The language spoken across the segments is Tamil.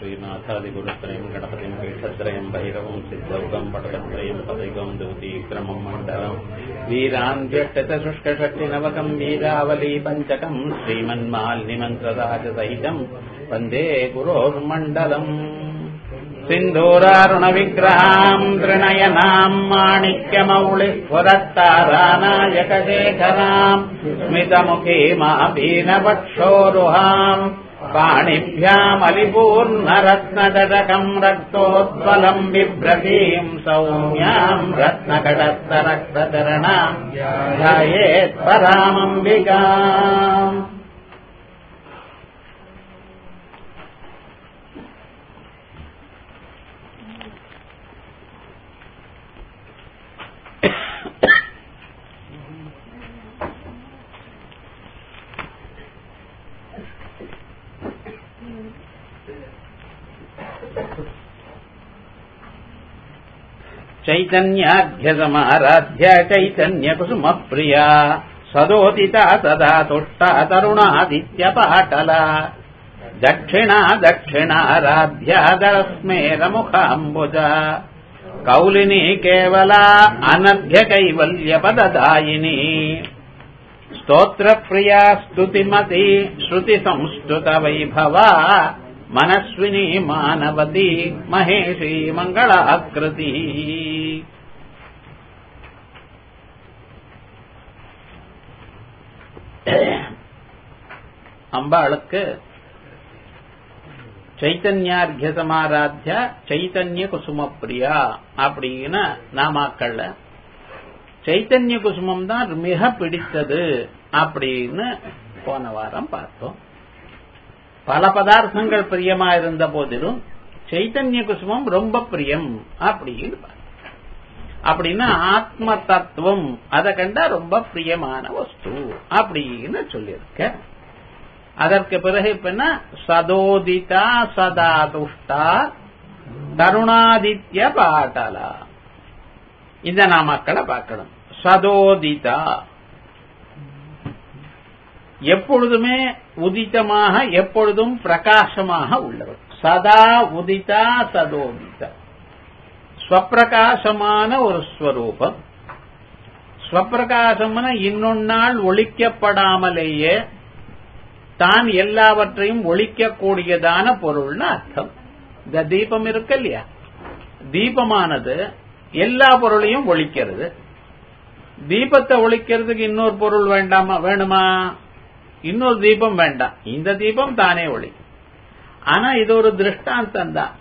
श्रीनाथादिगुरुत्रयम् गणपतिम् पीठत्रयम् भैरवम् सिद्धौकम् पटकत्रयम् पदैकम् द्युतीक्रमम् मण्डलम् वीरान्त्यष्टचतुष्कषष्टिनवकम् वीरावली पञ्चकम् श्रीमन्माल्निमन्त्रराजसहितम् वन्दे गुरोर्मण्डलम् सिन्धूरारुणविग्रहाम् त्रिणयनाम् माणिक्यमौलिस्फुरत्तारानायकशेखराम् स्मितमुखीमापीनवक्षोरुहाम् पाणिभ्यामलिपूर्णरत्नदशकम् रक्तोत्पलम् बिभ्रतीम् सौम्याम् रत्नकटस्थरक्तचरणाम् ध्यायेत्परामम्बिकाम् चैतन्याध्यसमाराध्य चैतन्यकुसुमप्रिया सदोदिता सदा तुष्टा तरुणादित्यपाटला दक्षिणा दक्षिणाराध्या दरस्मेरमुखाम्बुजा कौलिनी केवला अनभ्यकैवल्यपददायिनी स्तोत्रप्रिया स्तुतिमती श्रुतिसंस्तुतवैभवा मनस्विनी मानवती महेशी मङ्गलाकृति அம்பாளுக்கு சைத்தன்யார்கிய சமாராத்தியா சைத்தன்ய குசுமப்பிரியா அப்படின்னு நாமாக்கள்ல சைத்தன்ய குசுமம் தான் மிக பிடித்தது அப்படின்னு போன வாரம் பார்த்தோம் பல பதார்த்தங்கள் பிரியமா இருந்த போதிலும் சைத்தன்ய குசுமம் ரொம்ப பிரியம் அப்படின்னு அப்படின்னா ஆத்ம தத்துவம் அதை கண்டா ரொம்ப பிரியமான வஸ்து அப்படின்னு சொல்லியிருக்க அதற்கு பிறகு இப்ப என்ன சதோதிதா சதா துஷ்டா தருணாதித்ய பாட்டலா இந்த நாமக்களை பார்க்கணும் சதோதிதா எப்பொழுதுமே உதித்தமாக எப்பொழுதும் பிரகாசமாக உள்ளவர் சதா உதிதா சதோதிதா ஸ்வப்பிரகாசமான ஒரு ஸ்வரூபம் ஸ்வப்பிரகாசம்னா இன்னொன்னால் ஒழிக்கப்படாமலேயே தான் எல்லாவற்றையும் ஒழிக்கக்கூடியதான பொருள்னு அர்த்தம் இந்த தீபம் இருக்கு இல்லையா தீபமானது எல்லா பொருளையும் ஒழிக்கிறது தீபத்தை ஒழிக்கிறதுக்கு இன்னொரு பொருள் வேண்டாமா வேணுமா இன்னொரு தீபம் வேண்டாம் இந்த தீபம் தானே ஒளி ஆனா இது ஒரு திருஷ்டாந்தம் தான்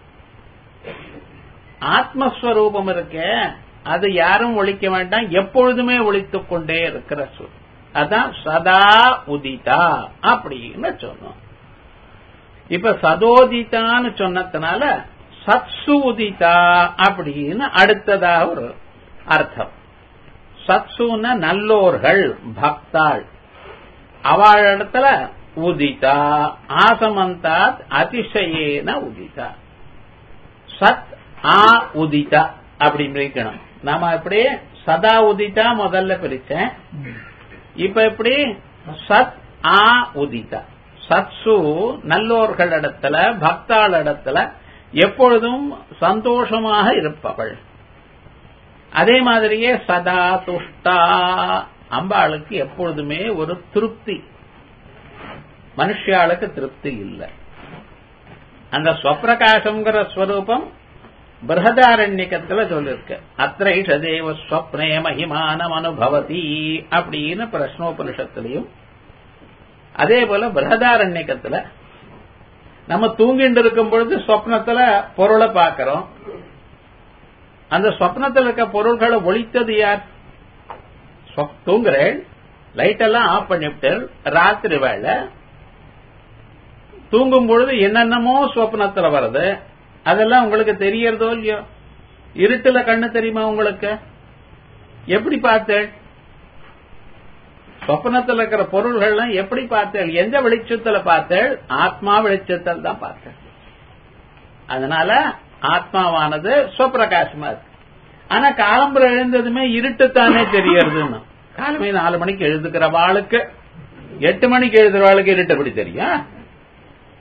ஆத்மஸ்வரூபம் இருக்க அது யாரும் ஒழிக்க வேண்டாம் எப்பொழுதுமே ஒழித்துக் கொண்டே இருக்கிற சொல் அதான் சதா உதிதா அப்படின்னு சொன்னோம் இப்ப சதோதிதான்னு சொன்னதுனால சத்சு உதிதா அப்படின்னு அடுத்ததாக ஒரு அர்த்தம் சத்சுன நல்லோர்கள் பக்தாள் அவள் இடத்துல உதிதா ஆசமந்தாத் அதிசயேன உதிதா சத் ஆ உதிதா அப்படி பிரிக்கணும் நாம எப்படி சதா உதிதா முதல்ல பிரிச்சேன் இப்ப எப்படி சத் ஆ உதிதா சத்சு நல்லோர்கள் இடத்துல பக்தாள் இடத்துல எப்பொழுதும் சந்தோஷமாக இருப்பவள் அதே மாதிரியே சதா துஷ்டா அம்பாளுக்கு எப்பொழுதுமே ஒரு திருப்தி மனுஷியாளுக்கு திருப்தி இல்லை அந்த ஸ்வப்பிரகாசம்ங்கிற ஸ்வரூபம் பிரகதாரண்யக்கத்துல சொல்லிருக்கு அத்திரைஷ தேவ ஸ்வப்னே மகிமானம் அனுபவதி அப்படின்னு பிரஷ்னோபனிஷத்திலையும் அதே போல பிரகதாரண்யக்கத்துல நம்ம தூங்கிட்டு இருக்கும் பொழுது சொப்னத்துல பொருளை பார்க்கிறோம் அந்த சொப்னத்தில் இருக்க பொருள்களை ஒழித்தது யார் தூங்குறேன் லைட் எல்லாம் ஆஃப் பண்ணிவிட்டு ராத்திரி வேலை தூங்கும் பொழுது என்னென்னமோ சொப்னத்துல வருது அதெல்லாம் உங்களுக்கு தெரியறதோ இல்லையோ இருட்டுல கண்ணு தெரியுமா உங்களுக்கு எப்படி பார்த்தேள் சொப்னத்தில் இருக்கிற பொருள்கள்லாம் எப்படி பார்த்தேள் எந்த வெளிச்சத்துல பார்த்தேள் ஆத்மா வெளிச்சத்தில் தான் பார்த்தேள் அதனால ஆத்மாவானது ஸ்வப்பிரகாசமா இருக்கு ஆனா காலம்புற எழுந்ததுமே இருட்டுத்தானே தெரியறதுன்னு காலமே நாலு மணிக்கு எழுதுக்கிற வாளுக்கு எட்டு மணிக்கு எழுதுற வாளுக்கு இருட்டு எப்படி தெரியும்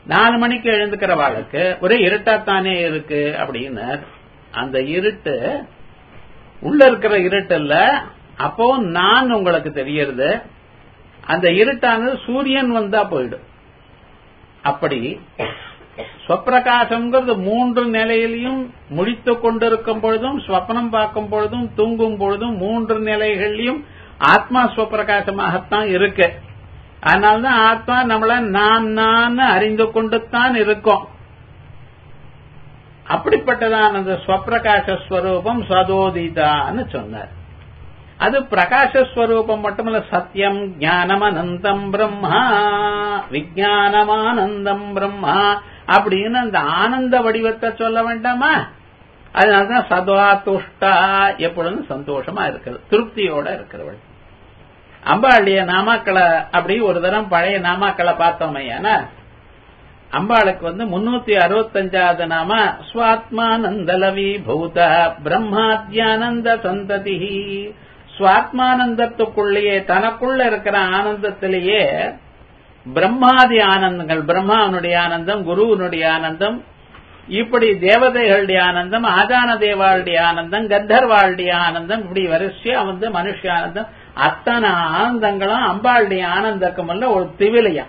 நாலு மணிக்கு எழுந்துக்கிறவாளுக்கு ஒரே இருட்டாத்தானே இருக்கு அப்படின்னு அந்த இருட்டு உள்ள இருக்கிற இருட்டு இல்ல அப்போ நான் உங்களுக்கு தெரியறது அந்த இருட்டானது சூரியன் வந்தா போயிடும் அப்படி ஸ்வப்பிரகாசம்ங்கிறது மூன்று நிலையிலையும் முடித்துக் கொண்டிருக்கும் பொழுதும் ஸ்வப்னம் பார்க்கும் பொழுதும் தூங்கும் பொழுதும் மூன்று நிலைகள்லயும் ஆத்மா ஸ்வப்பிரகாசமாகத்தான் இருக்கு அதனால்தான் ஆத்மா நம்மள நான் நான் அறிந்து கொண்டுத்தான் இருக்கோம் அப்படிப்பட்டதான் அந்த ஸ்வப்பிரகாச ஸ்வரூபம் சதோதிதான்னு சொன்னார் அது பிரகாசஸ்வரூபம் மட்டுமல்ல சத்தியம் ஞானம் அனந்தம் பிரம்மா விஜயானமானந்தம் பிரம்மா அப்படின்னு அந்த ஆனந்த வடிவத்தை சொல்ல வேண்டாமா அதனாலதான் சதா துஷ்டா எப்பொழுதும் சந்தோஷமா இருக்கிறது திருப்தியோட இருக்கிறவள் அம்பாளுடைய நாமாக்களை அப்படி ஒரு தரம் பழைய நாமாக்களை பார்த்தோமே ஏன்னா அம்பாளுக்கு வந்து முன்னூத்தி அறுபத்தஞ்சாவது நாம ஸ்வாத்மானந்தலவி பூத பிரம்மாத்யானந்த சந்ததி சுவாத்மானந்தத்துக்குள்ளேயே தனக்குள்ள இருக்கிற ஆனந்தத்திலேயே பிரம்மாதி ஆனந்தங்கள் பிரம்மாவனுடைய ஆனந்தம் குருவனுடைய ஆனந்தம் இப்படி தேவதைகளுடைய ஆனந்தம் ஆதான தேவாளுடைய ஆனந்தம் கந்தர்வாளுடைய ஆனந்தம் இப்படி வரிசையா வந்து மனுஷ ஆனந்தம் அத்தனை ஆனந்தங்களும் அம்பாளுடைய ஆனந்தக்கமல்ல ஒரு திவிலையா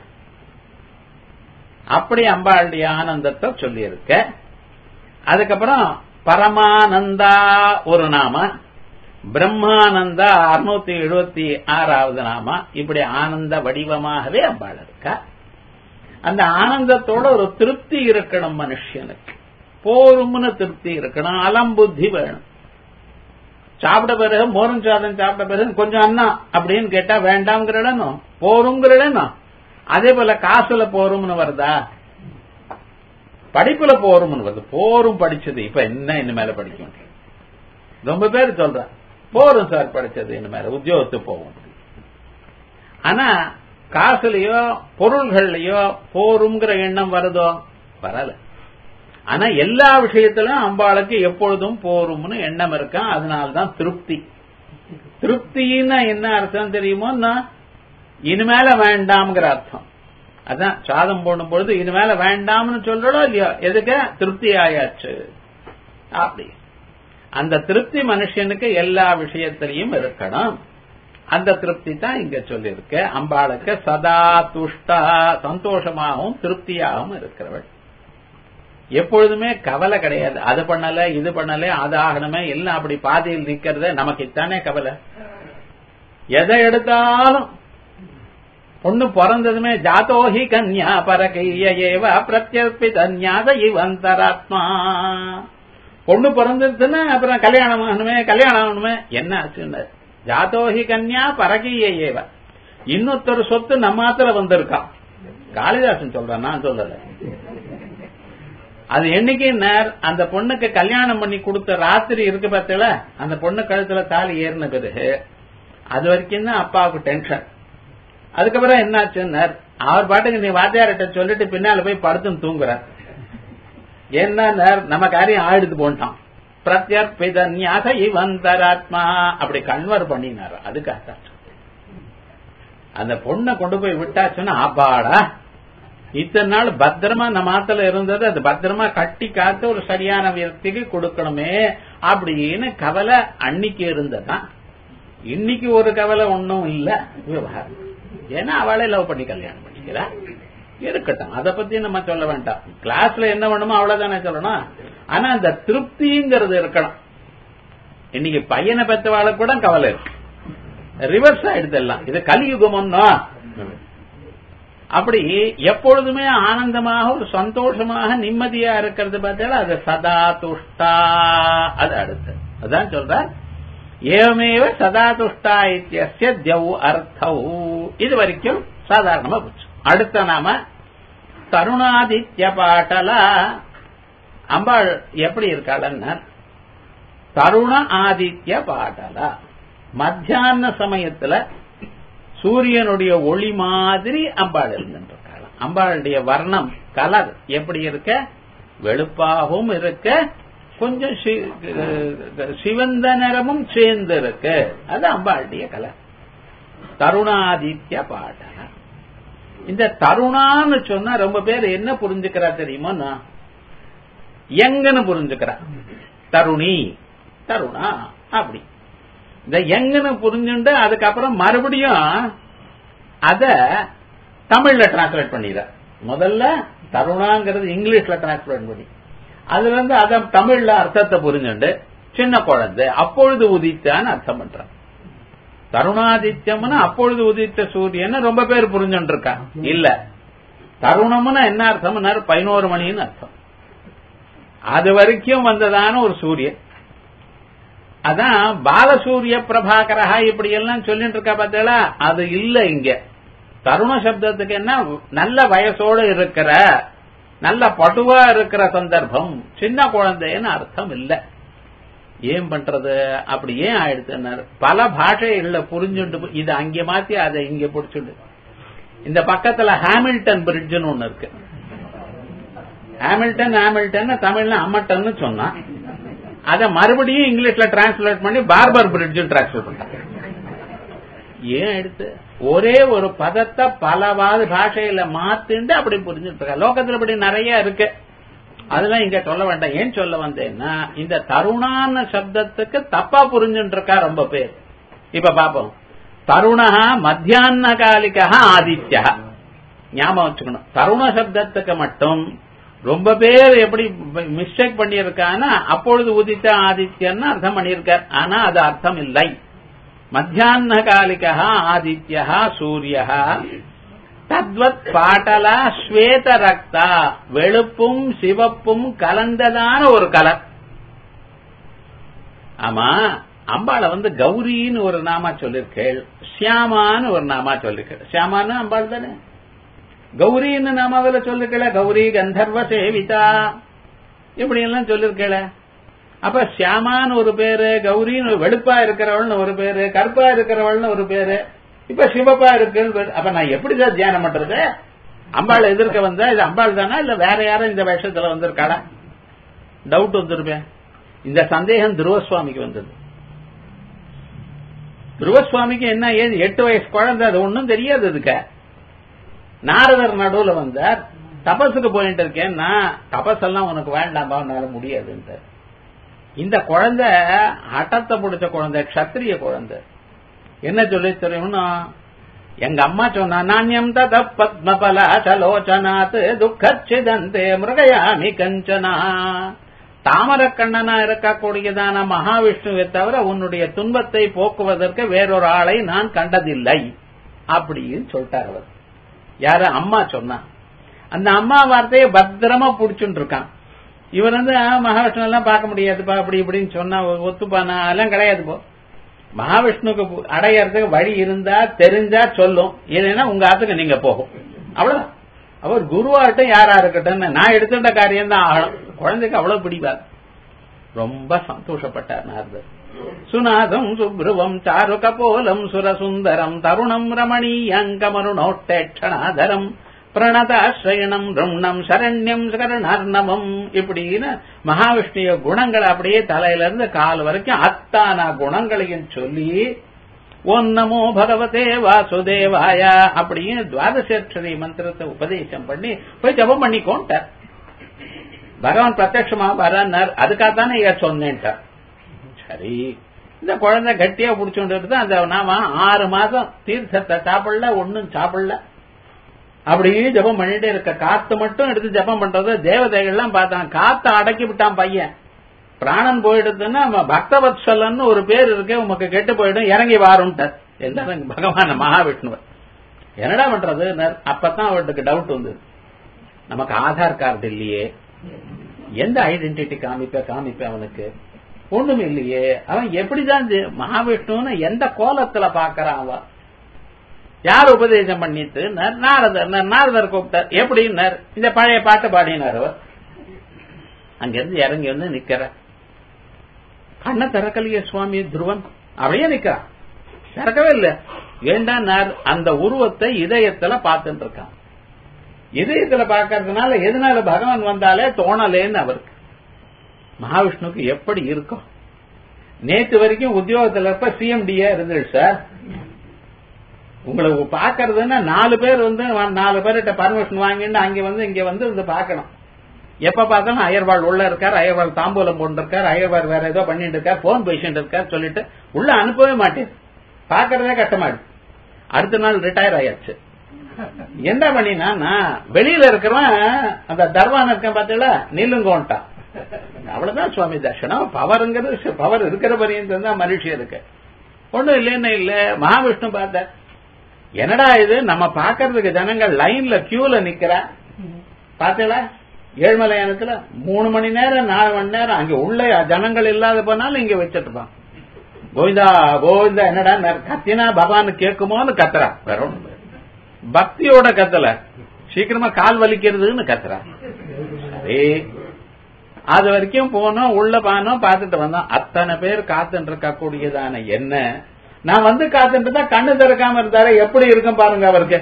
அப்படி அம்பாளுடைய ஆனந்தத்தை சொல்லியிருக்க அதுக்கப்புறம் பரமானந்தா ஒரு நாம பிரம்மானந்தா அறுநூத்தி எழுபத்தி ஆறாவது நாமா இப்படி ஆனந்த வடிவமாகவே அம்பாள் இருக்கா அந்த ஆனந்தத்தோட ஒரு திருப்தி இருக்கணும் மனுஷனுக்கு போரும்னு திருப்தி இருக்கணும் அலம்புத்தி வேணும் சாப்பிட பிறகு மோரும் சாதம் சாப்பிட்ட பிறகு கொஞ்சம் அண்ணா அப்படின்னு கேட்டா வேண்டாம்ங்கிறடனோ போருங்கிறடனோ அதே போல காசுல போரும்னு வருதா படிப்புல போரும்னு வருது போரும் படிச்சது இப்ப என்ன இனிமேல படிக்கும் ரொம்ப பேர் சொல்ற போரும் சார் படிச்சது இனிமேல உத்தியோகத்துக்கு போகும் ஆனா காசுலயோ பொருள்கள்லயோ போருங்கிற எண்ணம் வருதோ வரல ஆனா எல்லா விஷயத்திலும் அம்பாளுக்கு எப்பொழுதும் போரும்னு எண்ணம் இருக்கா அதனால்தான் திருப்தி திருப்தின்னா என்ன அர்த்தம் தெரியுமோன்னா இனிமேல வேண்டாம்ங்கிற அர்த்தம் அதான் சாதம் போடும் பொழுது இனிமேல வேண்டாம்னு சொல்றோம் இல்லையோ எதுக்கு திருப்தி ஆயாச்சு அப்படி அந்த திருப்தி மனுஷனுக்கு எல்லா விஷயத்திலையும் இருக்கணும் அந்த திருப்தி தான் இங்க சொல்லியிருக்க அம்பாளுக்கு சதா துஷ்டா சந்தோஷமாகவும் திருப்தியாகவும் இருக்கிறவள் எப்பொழுதுமே கவலை கிடையாது அது பண்ணல இது பண்ணல அது ஆகணுமே எல்லாம் அப்படி பாதியில் நிக்கிறத நமக்கு இத்தானே கவலை எதை எடுத்தாலும் பொண்ணு பிறந்ததுமே ஜாத்தோஹி கன்யா பரகைய ஏவ பிரத்யர்பித ஞாத இவந்தராத்மா பொண்ணு பிறந்ததுன்னா அப்புறம் கல்யாணம் ஆகணுமே கல்யாணம் ஆகணுமே என்ன ஆச்சுன்னு ஜாத்தோஹி கன்யா பரகைய ஏவ இன்னொருத்தர் சொத்து நம்மாத்துல வந்திருக்கான் காளிதாசன் சொல்றான் நான் சொல்லல அது என்னைக்கு நேர் அந்த பொண்ணுக்கு கல்யாணம் பண்ணி கொடுத்த ராத்திரி இருக்கு பார்த்தல அந்த பொண்ணு கழுத்துல தாலி ஏறின பிறகு அது வரைக்கும் தான் அப்பாவுக்கு டென்ஷன் அதுக்கப்புறம் என்னாச்சுன்னார் அவர் பாட்டுக்கு நீ வாத்தியார்கிட்ட சொல்லிட்டு பின்னால போய் படுத்துன்னு தூங்குறார் என்ன நம்ம காரியம் ஆயிடுத்து போன்ட்டான் பிரத்யர்பிதன்யாக இவந்தராத்மா அப்படி கன்வர் பண்ணினார் அதுக்காக அந்த பொண்ணை கொண்டு போய் விட்டாச்சுன்னா அப்பாடா இத்தனை நாள் பத்திரமா நம்ம ஆத்துல இருந்தது அது பத்திரமா கட்டி காத்து ஒரு சரியான வியக்திக்கு கொடுக்கணுமே அப்படின்னு கவலை அன்னைக்கு இருந்ததான் இன்னைக்கு ஒரு கவலை ஒன்னும் இல்ல விவகாரம் ஏன்னா அவளே லவ் பண்ணி கல்யாணம் பண்ணிக்கிறா இருக்கட்டும் அதை பத்தி நம்ம சொல்ல வேண்டாம் கிளாஸ்ல என்ன வேணுமோ அவ்வளவுதானே சொல்லணும் ஆனா அந்த திருப்திங்கிறது இருக்கணும் இன்னைக்கு பையனை பெற்றவாளுக்கு கூட கவலை இருக்கு ரிவர்ஸ் ஆயிடுது எல்லாம் இது கலியுகம்னா அப்படி எப்பொழுதுமே ஆனந்தமாக ஒரு சந்தோஷமாக நிம்மதியா இருக்கிறது பார்த்தாலும் அது சதா துஷ்டா அது அடுத்து அதான் சொல்ற ஏவமேவ சதா துஷ்டா இத்தியஸ்ய தியவ் அர்த்தௌ இது வரைக்கும் சாதாரணமா போச்சு அடுத்த நாம தருணாதித்ய பாட்டலா அம்பாள் எப்படி இருக்காளன்னா தருண ஆதித்ய பாட்டலா மத்தியான சமயத்துல சூரியனுடைய ஒளி மாதிரி அம்பாள் இருந்துருக்காள் அம்பாளுடைய வர்ணம் கலர் எப்படி இருக்க வெளுப்பாகவும் இருக்க கொஞ்சம் சிவந்த நிறமும் சேர்ந்து இருக்கு அது அம்பாளுடைய கலர் தருணாதித்ய பாடல இந்த தருணான்னு சொன்னா ரொம்ப பேர் என்ன புரிஞ்சுக்கிறா தெரியுமா நான் எங்கன்னு புரிஞ்சுக்கிறா தருணி தருணா அப்படி இந்த எங்கன்னு புரிஞ்சுண்டு அதுக்கப்புறம் மறுபடியும் அத தமிழ்ல டிரான்ஸ்லேட் பண்ணிடுற முதல்ல தருணாங்கிறது இங்கிலீஷ்ல டிரான்ஸ்லேட் பண்ணி அதுல இருந்து அத தமிழ்ல அர்த்தத்தை புரிஞ்சுண்டு சின்ன குழந்தை அப்பொழுது உதித்தான்னு அர்த்தம் பண்றான் தருணாதித்யம்னு அப்பொழுது உதித்த சூரியன் ரொம்ப பேர் புரிஞ்சுட்டு இருக்கா இல்ல தருணம்னு என்ன அர்த்தம்னா பதினோரு மணின்னு அர்த்தம் அது வரைக்கும் வந்ததான ஒரு சூரியன் அதான் பாலசூரிய பிரபாகரஹா இப்படி எல்லாம் சொல்லிட்டு இருக்கா பார்த்தீங்களா அது இல்ல இங்க தருண சப்தத்துக்கு என்ன நல்ல வயசோடு இருக்கிற நல்ல பட்டுவா இருக்கிற சந்தர்ப்பம் சின்ன குழந்தைன்னு அர்த்தம் இல்ல ஏன் பண்றது அப்படி ஏன் ஆயிடுச்சுன்னாரு பல பாஷைகள்ல புரிஞ்சுண்டு இது அங்க மாத்தி அதை இங்க புடிச்சுண்டு இந்த பக்கத்துல ஹாமில்டன் பிரிட்ஜ்னு ஒண்ணு இருக்கு ஹாமில்டன் ஹாமில்டன் தமிழ்ல அம்மட்டன்னு சொன்னா அத மறுபடியும் இங்கிலீஷ்ல டிரான்ஸ்லேட் பண்ணி பார்பர் பிரிட்ஜ் டிரான்ஸ்லேட் பண்ணாங்க ஏன் எடுத்து ஒரே ஒரு பதத்தை பலவாது பாஷையில மாத்திண்டு அப்படி புரிஞ்சுட்டு இருக்கா லோகத்துல இப்படி நிறைய இருக்கு அதெல்லாம் இங்க சொல்ல வேண்டாம் ஏன் சொல்ல வந்தேன்னா இந்த தருணான சப்தத்துக்கு தப்பா புரிஞ்சுட்டு இருக்கா ரொம்ப பேர் இப்ப பாப்போம் தருணா மத்தியான காலிகா ஆதித்யா ஞாபகம் வச்சுக்கணும் தருண சப்தத்துக்கு மட்டும் ரொம்ப பேர் எப்படி மிஸ்டேக் பண்ணியிருக்கான்னா அப்பொழுது உதித்த ஆதித்யன்னு அர்த்தம் பண்ணியிருக்கார் ஆனா அது அர்த்தம் இல்லை மத்தியான காலிகா ஆதித்யா சூரிய தத்வத் பாட்டலா ஸ்வேத ரக்தா வெளுப்பும் சிவப்பும் கலந்ததான ஒரு கலர் ஆமா அம்பாளை வந்து கௌரின்னு ஒரு நாமா சொல்லிருக்கேள் ஷியாமான்னு ஒரு நாமா சொல்லிருக்கேள் ஷியாமான்னு அம்பாள் தானே கௌரின்னு நாமாவில சொல்லிருக்கல கௌரி கந்தர்வ சேவிதா இப்படி எல்லாம் சொல்லிருக்கல அப்ப ஷியாமான்னு ஒரு பேரு கௌரின்னு வெளுப்பா இருக்கிறவள்னு ஒரு பேரு கருப்பா இருக்கிறவள்னு ஒரு பேரு இப்ப சிவப்பா இருக்குன்னு அப்ப நான் எப்படி தான் தியானம் பண்றது அம்பாள் எதிர்க்க வந்தா இது அம்பாள் தானா இல்ல வேற யாரும் இந்த வேஷத்துல வந்திருக்காடா டவுட் வந்துருப்பேன் இந்த சந்தேகம் துருவசுவாமிக்கு வந்தது துருவசுவாமிக்கு என்ன ஏது எட்டு வயசு குழந்தை அது ஒன்னும் தெரியாது அதுக்கு நாரதர் நடுவுல வந்தார் தபஸுக்கு போயிட்டு இருக்கேன்னா தபஸ் எல்லாம் உனக்கு வேண்டாம்பா உன்னால முடியாதுன்ட்டு இந்த குழந்தை அட்டத்தை பிடிச்ச குழந்தை கத்திரிய குழந்தை என்ன சொல்லி தெரியும்னா எங்க அம்மா சொன்னா நானியம் தத பத்மபலாச்சலோச்சனாத் துக்கச்சிதந்தே மிருகயாமி கஞ்சனா தாமரக்கண்ணனா இருக்கக்கூடியதான மகாவிஷ்ணுவை தவிர உன்னுடைய துன்பத்தை போக்குவதற்கு வேறொரு ஆளை நான் கண்டதில்லை அப்படின்னு சொல்லிட்டார் அவர் யாரு அம்மா சொன்னா அந்த அம்மா வார்த்தையை பத்திரமா புடிச்சுட்டு இருக்கான் இவர் வந்து மகாவிஷ்ணு எல்லாம் பார்க்க முடியாதுப்பா அப்படி இப்படின்னு சொன்னா ஒத்துப்பானா எல்லாம் கிடையாது போ மகாவிஷ்ணுக்கு அடையறதுக்கு வழி இருந்தா தெரிஞ்சா சொல்லும் இல்லைன்னா உங்க ஆத்துக்கு நீங்க போகும் அவ்வளவுதான் அவர் குருவாட்டும் யாரா இருக்கட்டும் நான் எடுத்துட்ட காரியம் தான் ஆகணும் குழந்தைக்கு அவ்வளவு பிடிப்பார் ரொம்ப சந்தோஷப்பட்டார் நாரதர் சுநாதம் சுப்ருவம் சாரு கபோலம் சுரசுந்தரம் தருணம் ரமணீயங்கமருணோட்டேட்சணாதரம் பிரணதாஸ்ரயணம் ருண்ணம் சரண்யம் கருணார்ணவம் இப்படின்னு மகாவிஷ்ணுய குணங்களை அப்படியே தலையில இருந்து கால் வரைக்கும் அத்தானா குணங்களையும் சொல்லி ஓம் நமோ பகவதே வாசுதேவாய அப்படின்னு துவாதசேஸ்வரி மந்திரத்தை உபதேசம் பண்ணி போய் ஜபம் பண்ணிக்கோன்ட்டார் பகவான் பிரத்யட்சமா வரார் அதுக்காகத்தானே இங்க சொன்னேன்ட்டார் சரி இந்த குழந்தை கட்டியா புடிச்சுட்டு அந்த நாம ஆறு மாசம் தீர்த்தத்தை சாப்பிடல ஒன்னும் சாப்பிடல அப்படியே ஜபம் பண்ணிட்டே இருக்க காத்து மட்டும் எடுத்து ஜபம் பண்றது தேவதைகள்லாம் பார்த்தான் காத்து அடக்கி விட்டான் பையன் பிராணன் போயிடுதுன்னா பக்தவத்சலன்னு ஒரு பேர் இருக்கு உமக்கு கெட்டு போயிடும் இறங்கி வாரும்ட்டார் எல்லாரும் பகவான் மகாவிஷ்ணுவர் என்னடா பண்றது அப்பதான் அவருக்கு டவுட் வந்தது நமக்கு ஆதார் கார்டு இல்லையே எந்த ஐடென்டிட்டி காமிப்ப காமிப்ப அவனுக்கு ஒண்ணும் இல்லையே அவன் எப்படிதான் மகாவிஷ்ணுன்னு எந்த கோலத்துல பாக்குறான் அவன் யார் உபதேசம் பண்ணிட்டு நாரதர் நாரதர் கூப்பிட்டார் எப்படின்னார் இந்த பழைய பாட்டு பாடினார் அவர் அங்கிருந்து இறங்கி வந்து நிக்கிற கண்ண திறக்கலையே சுவாமி துருவன் அப்படியே நிக்கிறான் திறக்கவே இல்ல ஏண்டான்னார் அந்த உருவத்தை இதயத்துல பார்த்துட்டு இருக்கான் இதயத்துல பாக்கிறதுனால எதனால பகவான் வந்தாலே தோணலேன்னு அவருக்கு மகாவிஷ்ணுக்கு எப்படி இருக்கும் நேத்து வரைக்கும் உத்தியோகத்துல இருப்ப சிஎம்டியா இருந்தது சார் உங்களுக்கு பாக்குறதுன்னா நாலு பேர் வந்து நாலு பேர்கிட்ட பர்மிஷன் வாங்கிட்டு அங்க வந்து இங்க வந்து வந்து பாக்கணும் எப்ப பார்த்தாலும் அயர்வாள் உள்ள இருக்கார் அயர்வாள் தாம்பூலம் போட்டு இருக்கார் அயர்வாள் வேற ஏதோ பண்ணிட்டு இருக்கார் போன் பேஷண்ட் இருக்கார் சொல்லிட்டு உள்ள அனுப்பவே மாட்டேன் பாக்குறதே கஷ்டமாடு அடுத்த நாள் ரிட்டையர் ஆயாச்சு என்ன பண்ணினா நான் வெளியில இருக்கிறவன் அந்த தர்வான் இருக்கேன் பார்த்தீங்களா நில்லுங்கோன்ட்டான் அவ்வளவுதான் சுவாமி தர்ஷனம் பவருங்கிறது பவர் இருக்கிற பரியந்தம் தான் மனுஷன் இருக்கு ஒண்ணும் இல்லைன்னு இல்ல மகாவிஷ்ணு பார்த்த என்னடா இது நம்ம பாக்குறதுக்கு ஜனங்கள் லைன்ல கியூல நிக்கிற பாத்தீங்களா ஏழ்மலையானத்துல மூணு மணி நேரம் நாலு மணி நேரம் அங்க உள்ள ஜனங்கள் இல்லாத போனாலும் இங்க வச்சிட்டு இருப்பான் கோவிந்தா கோவிந்தா என்னடா கத்தினா பகவான் கேட்குமோன்னு கத்துறா வேற ஒண்ணு பக்தியோட கத்தல சீக்கிரமா கால் வலிக்கிறதுன்னு கத்துறா சரி அது வரைக்கும் போனோம் உள்ள பானோம் பார்த்துட்டு வந்தோம் அத்தனை பேர் காத்துட்டு இருக்க கூடியதான என்ன நான் வந்து காத்துட்டு தான் கண்ணு திறக்காம இருந்தாரு எப்படி இருக்கும் பாருங்க அவருக்கு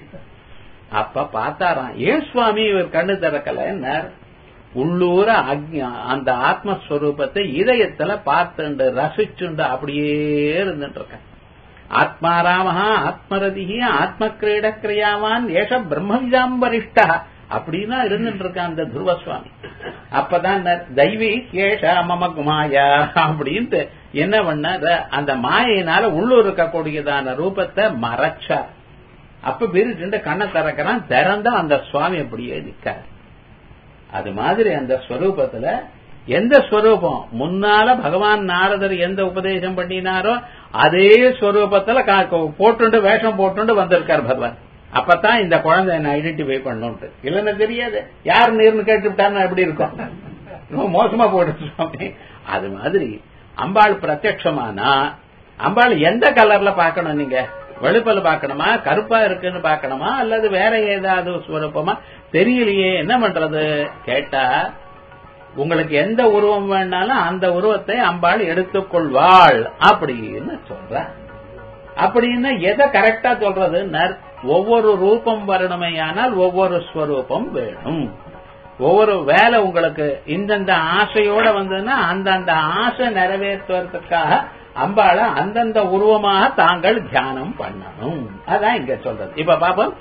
அப்ப பார்த்தாராம் ஏன் சுவாமி இவர் கண்ணு திறக்கல என்ன உள்ளூர அந்த ஆத்மஸ்வரூபத்தை இதயத்துல பார்த்துண்டு ரசிச்சுண்டு அப்படியே இருந்துட்டு இருக்க ஆத்மாராமஹா ஆத்மரதிஹி ஆத்ம கிரீட கிரியாவான் ஏஷ பிரம்மவிதாம்பரிஷ்டா அப்படின்னா இருந்துட்டு இருக்கான் அந்த துருவசுவாமி அப்பதான் தெய்வி ஏஷ மம மாயா அப்படின்ட்டு என்ன பண்ண அந்த மாயினால உள்ளூர் இருக்கக்கூடியதான ரூபத்தை மறைச்சார் அப்ப பிரிட்டு கண்ணை திறக்கிறான் திறந்தா அந்த சுவாமி அப்படியே நிக்காரு அது மாதிரி அந்த ஸ்வரூபத்துல எந்த ஸ்வரூபம் முன்னால பகவான் நாரதர் எந்த உபதேசம் பண்ணினாரோ அதே ஸ்வரூபத்துல போட்டுண்டு வேஷம் போட்டுண்டு வந்திருக்கார் பகவான் அப்பதான் இந்த குழந்தை என்ன ஐடென்டிஃபை பண்ணுன்ட்டு இல்லன்னு தெரியாது யார் நீர்னு கேட்டுவிட்டான்னு எப்படி இருக்கும் ரொம்ப மோசமா போட்டு சுவாமி அது மாதிரி அம்பாள் பிரத்யமானா அம்பாள் எந்த கலர்ல பாக்கணும் நீங்க வெளுப்பல் பார்க்கணுமா கருப்பா இருக்குன்னு பார்க்கணுமா அல்லது வேற ஏதாவது ஸ்வரூபமா தெரியலையே என்ன பண்றது கேட்டா உங்களுக்கு எந்த உருவம் வேணாலும் அந்த உருவத்தை அம்பாள் எடுத்துக்கொள்வாள் அப்படின்னு சொல்ற அப்படின்னு எதை கரெக்டா சொல்றது ஒவ்வொரு ரூபம் வரணுமையானால் ஒவ்வொரு ஸ்வரூபம் வேணும் ஒவ்வொரு வேலை உங்களுக்கு இந்தந்த ஆசையோட வந்ததுன்னா அந்தந்த ஆசை நிறைவேற்றுவதற்காக அம்பாள அந்தந்த உருவமாக தாங்கள் தியானம் பண்ணணும் அதான் இங்க சொல்றது இப்ப பாப்போம்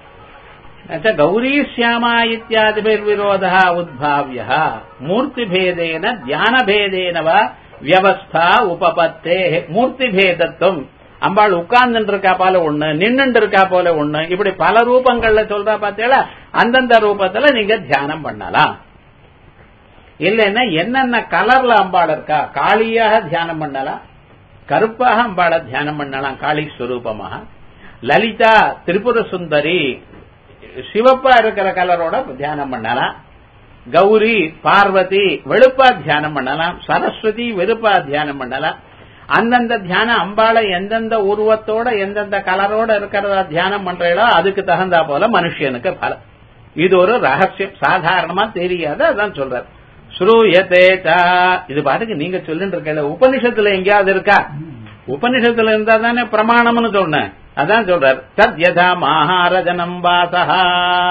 கௌரி சியாமா இத்தியாதி விரோதா உத்பாவிய மூர்த்தி பேதேன தியான பேதேனவா வியவஸ்தா உபபத்தே மூர்த்தி பேதத்துவம் அம்பாள் உட்கார்ந்து இருக்கா போல ஒண்ணு நின்னுட்டு இருக்கா போல ஒண்ணு இப்படி பல ரூபங்கள்ல சொல்றா பார்த்தீங்களா அந்தந்த ரூபத்துல நீங்க தியானம் பண்ணலாம் இல்லைன்னா என்னென்ன கலர்ல அம்பாள் இருக்கா காளியாக தியானம் பண்ணலாம் கருப்பாக அம்பாள தியானம் பண்ணலாம் காளி ஸ்வரூபமாக லலிதா திரிபுர சுந்தரி சிவப்பா இருக்கிற கலரோட தியானம் பண்ணலாம் கௌரி பார்வதி வெளுப்பா தியானம் பண்ணலாம் சரஸ்வதி வெறுப்பா தியானம் பண்ணலாம் அந்தந்த தியானம் அம்பாளை எந்தெந்த உருவத்தோட எந்தெந்த கலரோட இருக்கிறதா தியானம் பண்றீங்களோ அதுக்கு தகுந்தா போல மனுஷனுக்கு பலம் இது ஒரு ரகசியம் சாதாரணமா தெரியாது அதான் சொல்றாரு ஸ்ரூயதேதா இது பாட்டுக்கு நீங்க சொல்லிட்டு இருக்கல உபனிஷத்துல எங்கேயாவது இருக்கா உபனிஷத்துல இருந்தா தானே பிரமாணம்னு சொன்னேன் அதான் சொல்றார் தத் யதா மகாரஜனம் வாசா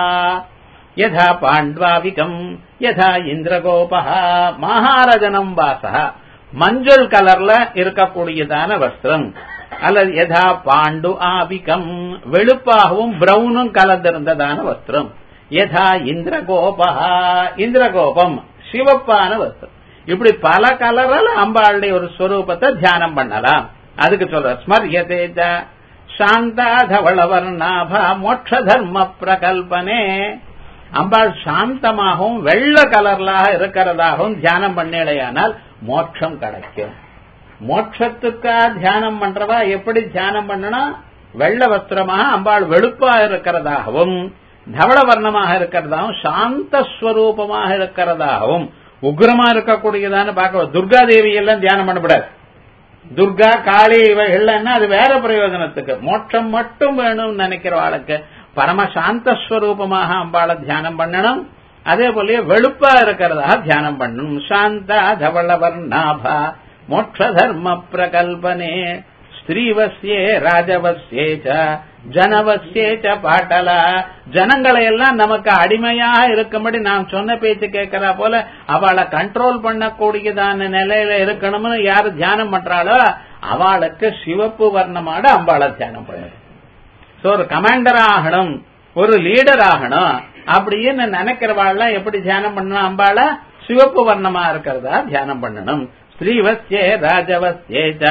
யதா பாண்ட்வாவிகம் யதா இந்திரகோபா மகாரஜனம் வாசா மஞ்சள் கலர்ல இருக்கக்கூடியதான வஸ்திரம் அல்லது யதா பாண்டு ஆபிகம் வெளுப்பாகவும் பிரவுனும் கலந்திருந்ததான வஸ்திரம் யதா இந்திரகோபா இந்திரகோபம் சிவப்பான வஸ்திரம் இப்படி பல கலரில் அம்பாளுடைய ஒரு ஸ்வரூபத்தை தியானம் பண்ணலாம் அதுக்கு சொல்ற ஸ்மரியதே சாந்தா தவளவர்ணாபா மோட்ச தர்ம பிரகல்பனே அம்பாள் சாந்தமாகவும் வெள்ள கலர்லாக இருக்கிறதாகவும் தியானம் பண்ணலையானால் மோட்சம் கிடைக்கும் மோட்சத்துக்கா தியானம் பண்றவா எப்படி தியானம் பண்ணணும் வெள்ள வஸ்திரமாக அம்பாள் வெளுப்பா இருக்கிறதாகவும் தவள வர்ணமாக இருக்கிறதாகவும் சாந்த ஸ்வரூபமாக இருக்கிறதாகவும் உக்ரமா இருக்கக்கூடியதான்னு பார்க்க துர்கா தேவி எல்லாம் தியானம் பண்ணக்கூடாது துர்கா காளி இவைகள்னா அது வேற பிரயோஜனத்துக்கு மோட்சம் மட்டும் வேணும்னு நினைக்கிற ஆளுக்கு பரம சாந்த ஸ்வரூபமாக அம்பாளை தியானம் பண்ணணும் அதே போலயே வெளுப்பா இருக்கிறதா தியானம் பண்ணணும் சாந்தா தவள வர்ணாபா மோட்ச தர்ம பிரகல்பனே ஸ்திரீவசியே ராஜவசியேச்ச ஜனவசியேச்ச பாட்டலா ஜனங்களை எல்லாம் நமக்கு அடிமையாக இருக்கும்படி நாம் சொன்ன பேச்சு கேட்கிறா போல அவளை கண்ட்ரோல் பண்ணக்கூடியதான நிலையில இருக்கணும்னு யாரு தியானம் பண்றாளோ அவளுக்கு சிவப்பு வர்ணமான அம்பாளை தியானம் பண்ணுது சோ ஒரு கமாண்டர் ஆகணும் ஒரு லீடர் ஆகணும் அப்படின்னு நினைக்கிறவாள்லாம் எப்படி தியானம் பண்ணணும் அம்பாள சிவப்பு வர்ணமா இருக்கிறதா தியானம் பண்ணணும் ஸ்ரீவசியே ராஜவசியேஜ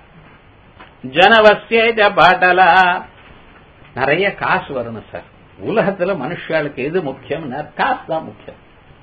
ஜனவசியேஜ பாட்டலா நிறைய காசு வரணும் சார் உலகத்துல மனுஷாளுக்கு எது முக்கியம்னா காசு தான் முக்கியம்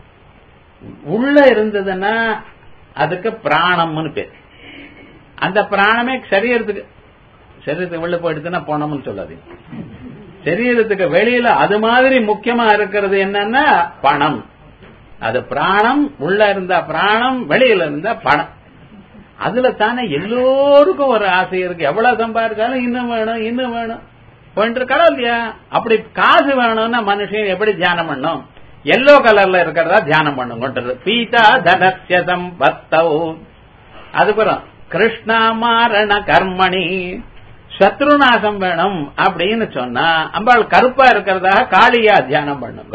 உள்ள இருந்ததுன்னா அதுக்கு பிராணம்னு பேர் அந்த பிராணமே சரீரத்துக்கு சரீரத்துக்கு வெளில போயிடுதுன்னா போனோம்னு சொல்லாதீங்க சரீரத்துக்கு வெளியில அது மாதிரி முக்கியமா இருக்கிறது என்னன்னா பணம் அது பிராணம் உள்ள இருந்தா பிராணம் வெளியில இருந்தா பணம் அதுல தானே எல்லோருக்கும் ஒரு ஆசை இருக்கு எவ்வளவு சம்பாதிச்சாலும் இன்னும் வேணும் இன்னும் வேணும் போயிட்டு இருக்கா இல்லையா அப்படி காசு வேணும்னா மனுஷன் எப்படி தியானம் பண்ணும் எல்லோ கலர்ல இருக்கிறதா தியானம் பண்ணுங்கன்றது பீதா தனஸ்ய சம்பத்தௌ அதுக்கப்புறம் கிருஷ்ணா மாரண கர்மணி சத்ருநாசம் வேணும் அப்படின்னு சொன்னா அம்பாள் கருப்பா இருக்கிறதாக காளியா தியானம் பண்ணுங்க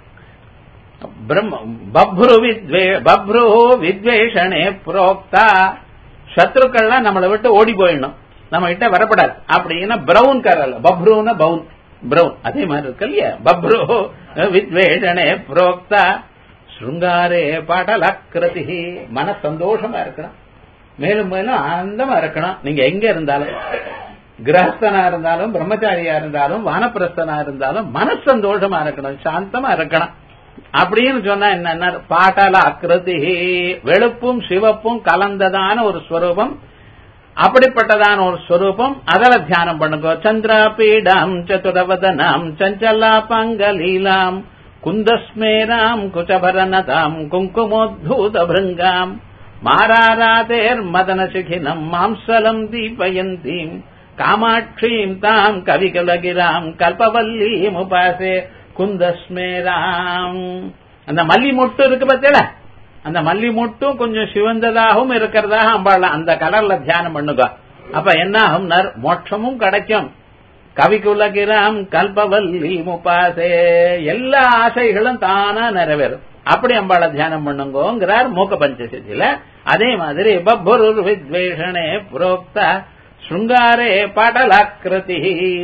பிரம்ம பப்ரு வித்வே பப்ரு வித்வேஷனே புரோக்தா சத்ருக்கள்லாம் நம்மளை விட்டு ஓடி போயிடணும் நம்ம கிட்ட வரப்படாது அப்படின்னா பிரவுன் கலர்ல பப்ருன்னா பவுன் பிரவுன் அதே மாதிரி இருக்கு இல்லையா பப்ரு வித்வேஷனே புரோக்தா ஸ்ருங்காரே பாடலக்கிருதி மன சந்தோஷமா இருக்கணும் மேலும் மேலும் ஆனந்தமா இருக்கணும் நீங்க எங்க இருந்தாலும் கிரகஸ்தனா இருந்தாலும் பிரம்மச்சாரியா இருந்தாலும் வானப்பிரஸ்தனா இருந்தாலும் மனசந்தோஷமா இருக்கணும் சாந்தமா இருக்கணும் அப்படின்னு சொன்னா என்ன பாட்டால அக்கிருதி வெளுப்பும் சிவப்பும் கலந்ததான ஒரு ஸ்வரூபம் அப்படிப்பட்டதான ஒரு ஸ்வரூபம் அதில் தியானம் பண்ணுங்க சந்திராபீடாம் சதுரவதனாம் சஞ்சலா பங்கலீலாம் குந்தஸ்மேராம் குச்சபரநதாம் குங்குமோத்தூத பிருங்காம் மாராராதேர் மதன சிகினம் மாம்சலம் தீபயந்தீம் காமாட்சீம் தாம் கவிகலகிராம் கல்பவல்லீம் உபாசே குந்தஸ்மேராம் அந்த மல்லி மொட்டு இருக்கு பத்தியல அந்த மல்லி மொட்டும் கொஞ்சம் சிவந்ததாகவும் இருக்கிறதாக அம்பாள் அந்த கலர்ல தியானம் பண்ணுங்க அப்ப என்ன ஆகும் மோட்சமும் கிடைக்கும் கவிகுலகிராம் கல்பவல்லி முப்பாசே எல்லா ஆசைகளும் தானா நிறைவேறும் அப்படி அம்பாள தியானம் பண்ணுங்கிறார் மூக்க பஞ்சசில அதே மாதிரி பப்புரு வித்வேஷனே புரோக்த சுங்காரே படலாக்கிருதி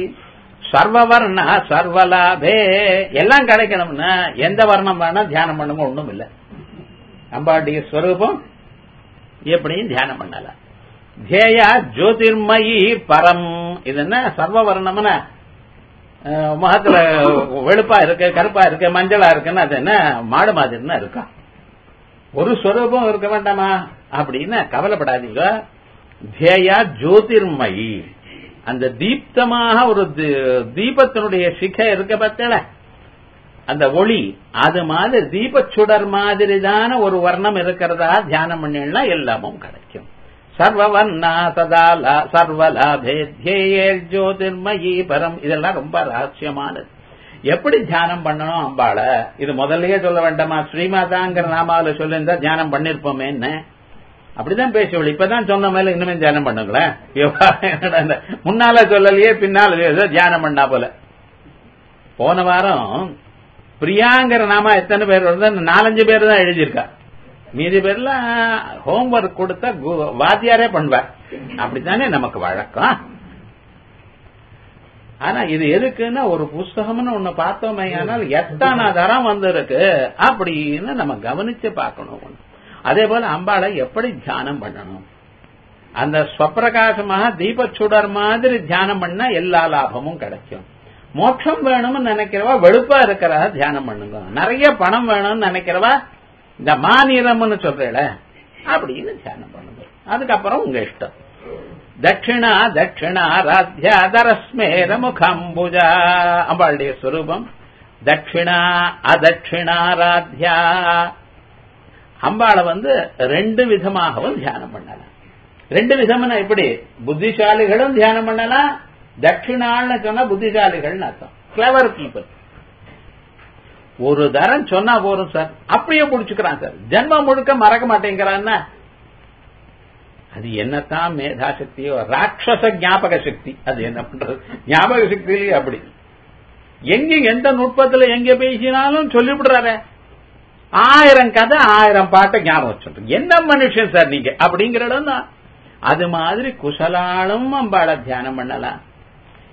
சர்வவர்ண சர்வலாபே எல்லாம் கிடைக்கணும்னா எந்த வர்ணம் வேணா தியானம் பண்ணுங்க ஒண்ணும் இல்ல அம்பாளுடைய ஸ்வரூபம் எப்படியும் தியானம் பண்ணலாம் தேயா ஜோதிர்மயி பரம் இது என்ன சர்வவர்ணம்னா முகத்துல வெளுப்பா இருக்கு கருப்பா இருக்கு மஞ்சளா இருக்குன்னு அது என்ன மாடு மாதிரின்னு இருக்கா ஒரு ஸ்வரூபம் இருக்க வேண்டாமா அப்படின்னு கவலைப்படாதீங்க தேயா ஜோதிர்மயி அந்த தீப்தமாக ஒரு தீபத்தினுடைய சிகை இருக்க பத்தல அந்த ஒளி அது மாதிரி தீபச்சுடர் மாதிரி தான ஒரு வர்ணம் இருக்கிறதா தியானம் பண்ணினா எல்லாமும் கிடைக்கும் சர்வவர்ணா சதாலா சர்வலாபே ஜோதிர்மயி பரம் இதெல்லாம் ரொம்ப ரகசியமானது எப்படி தியானம் பண்ணணும் அம்பாள இது முதல்லயே சொல்ல வேண்டாமா ஸ்ரீமாதாங்கிற நாமாவில சொல்லியிருந்தா தியானம் பண்ணிருப்போமே என்ன அப்படிதான் பேசுவள் இப்பதான் சொன்ன மேல இன்னுமே தியானம் பண்ணுங்களேன் முன்னால சொல்லலையே பின்னால ஏதோ தியானம் பண்ணா போல போன வாரம் பிரியாங்கிற நாம எத்தனை பேர் வருது நாலஞ்சு பேர் தான் எழுதியிருக்கா மீதி பேர்லாம் ஹோம்ஒர்க் கொடுத்தா வாத்தியாரே பண்ணுவார் அப்படித்தானே நமக்கு வழக்கம் ஆனா இது எதுக்குன்னா ஒரு புஸ்தகம்னு ஒண்ணு பார்த்தோமே ஆனால் எத்தனை தரம் வந்திருக்கு அப்படின்னு நம்ம கவனிச்சு பார்க்கணும் அதே போல அம்பாளை எப்படி தியானம் பண்ணணும் அந்த ஸ்வப்பிரகாசமாக தீபச்சுடர் மாதிரி தியானம் பண்ணா எல்லா லாபமும் கிடைக்கும் மோட்சம் வேணும்னு நினைக்கிறவா வெளுப்பா இருக்கிறதா தியானம் பண்ணுங்க நிறைய பணம் வேணும்னு நினைக்கிறவா இந்த மாநிலம்னு சொல்றேல அப்படின்னு தியானம் பண்ணுங்க அதுக்கப்புறம் உங்க இஷ்டம் தட்சிணா தட்சிணா ராத்யா தரஸ்மேர முகம்புஜா அம்பாளுடைய ஸ்வரூபம் தட்சிணா அதட்சிணாராத்யா அம்பாளை வந்து ரெண்டு விதமாகவும் தியானம் பண்ணலாம் ரெண்டு விதம்னா எப்படி புத்திசாலிகளும் தியானம் பண்ணலாம் தட்சிணாள்னு சொன்னா புத்திசாலிகள்னு அர்த்தம் கிளவர் பீப்புள் ஒரு தரம் சொன்னா போறோம் சார் அப்படியே முடிச்சுக்கிறான் சார் ஜென்மம் முழுக்க மறக்க மாட்டேங்கிறான்னா அது என்னத்தான் மேதா சக்தியோ ராட்சச ஞாபக சக்தி அது என்ன பண்றது ஞாபக சக்தியிலேயே அப்படி எங்க எந்த நுட்பத்துல எங்க பேசினாலும் சொல்லிவிடுறாரு ஆயிரம் கதை ஆயிரம் பாட்டை ஞாபகம் வச்சுட்டு என்ன மனுஷன் சார் நீங்க அப்படிங்கிற இடம் தான் அது மாதிரி குசலாலும் அம்பாள தியானம் பண்ணலாம்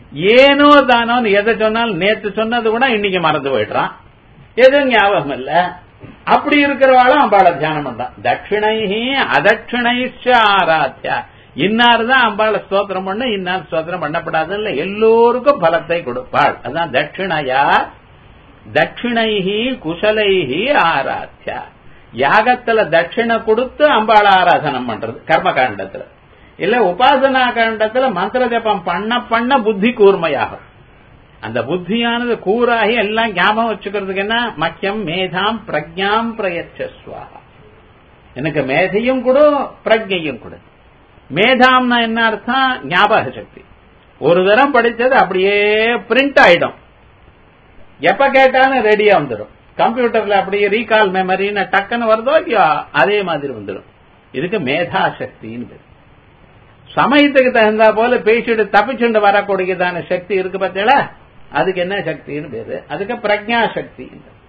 ஏனோ தானோன்னு எதை சொன்னாலும் நேத்து சொன்னது கூட இன்னைக்கு மறந்து போயிடுறான் எதுவும் ஞாபகம் இல்ல அப்படி இருக்கிறவாளும் அம்பாளை தியானம் பண்றான் தட்சிணைஹி அதட்சிணைச்ச ஆராத்யா இன்னார் தான் அம்பாளை ஸ்தோத்திரம் பண்ண இன்னார் ஸ்தோத்திரம் பண்ணப்படாது இல்ல எல்லோருக்கும் பலத்தை கொடுப்பாள் அதான் தட்சிணையா தட்சிணைஹி குசலைஹி ஆராத்யா யாகத்துல தட்சிணை கொடுத்து அம்பாளை ஆராதனம் பண்றது கர்ம காண்டத்துல இல்ல உபாசனா காண்டத்துல மந்திர ஜபம் பண்ண பண்ண புத்தி கூர்மையாகும் அந்த புத்தியானது கூறாகி எல்லாம் ஞாபகம் வச்சுக்கிறதுக்கு என்ன மக்கியம் மேதாம் பிரஜாம் பிரயச்சஸ்வா எனக்கு மேதையும் கொடு பிரஜையும் கொடு மேதாம்னா என்ன அர்த்தம் ஞாபக சக்தி ஒரு தரம் படிச்சது அப்படியே பிரிண்ட் ஆயிடும் எப்ப கேட்டாலும் ரெடியா வந்துடும் கம்ப்யூட்டர்ல அப்படியே ரீகால் மெமரின்னு டக்குன்னு வருதோ இல்லையோ அதே மாதிரி வந்துடும் இதுக்கு மேதா சக்தின்னு பேரு சமயத்துக்கு தகுந்தா போல பேசிட்டு தப்பிச்சுண்டு வரக்கூடியதான சக்தி இருக்கு பார்த்தீங்களா அதுக்கு என்ன சக்தின்னு பேரு அதுக்கு பிரஜா சக்தி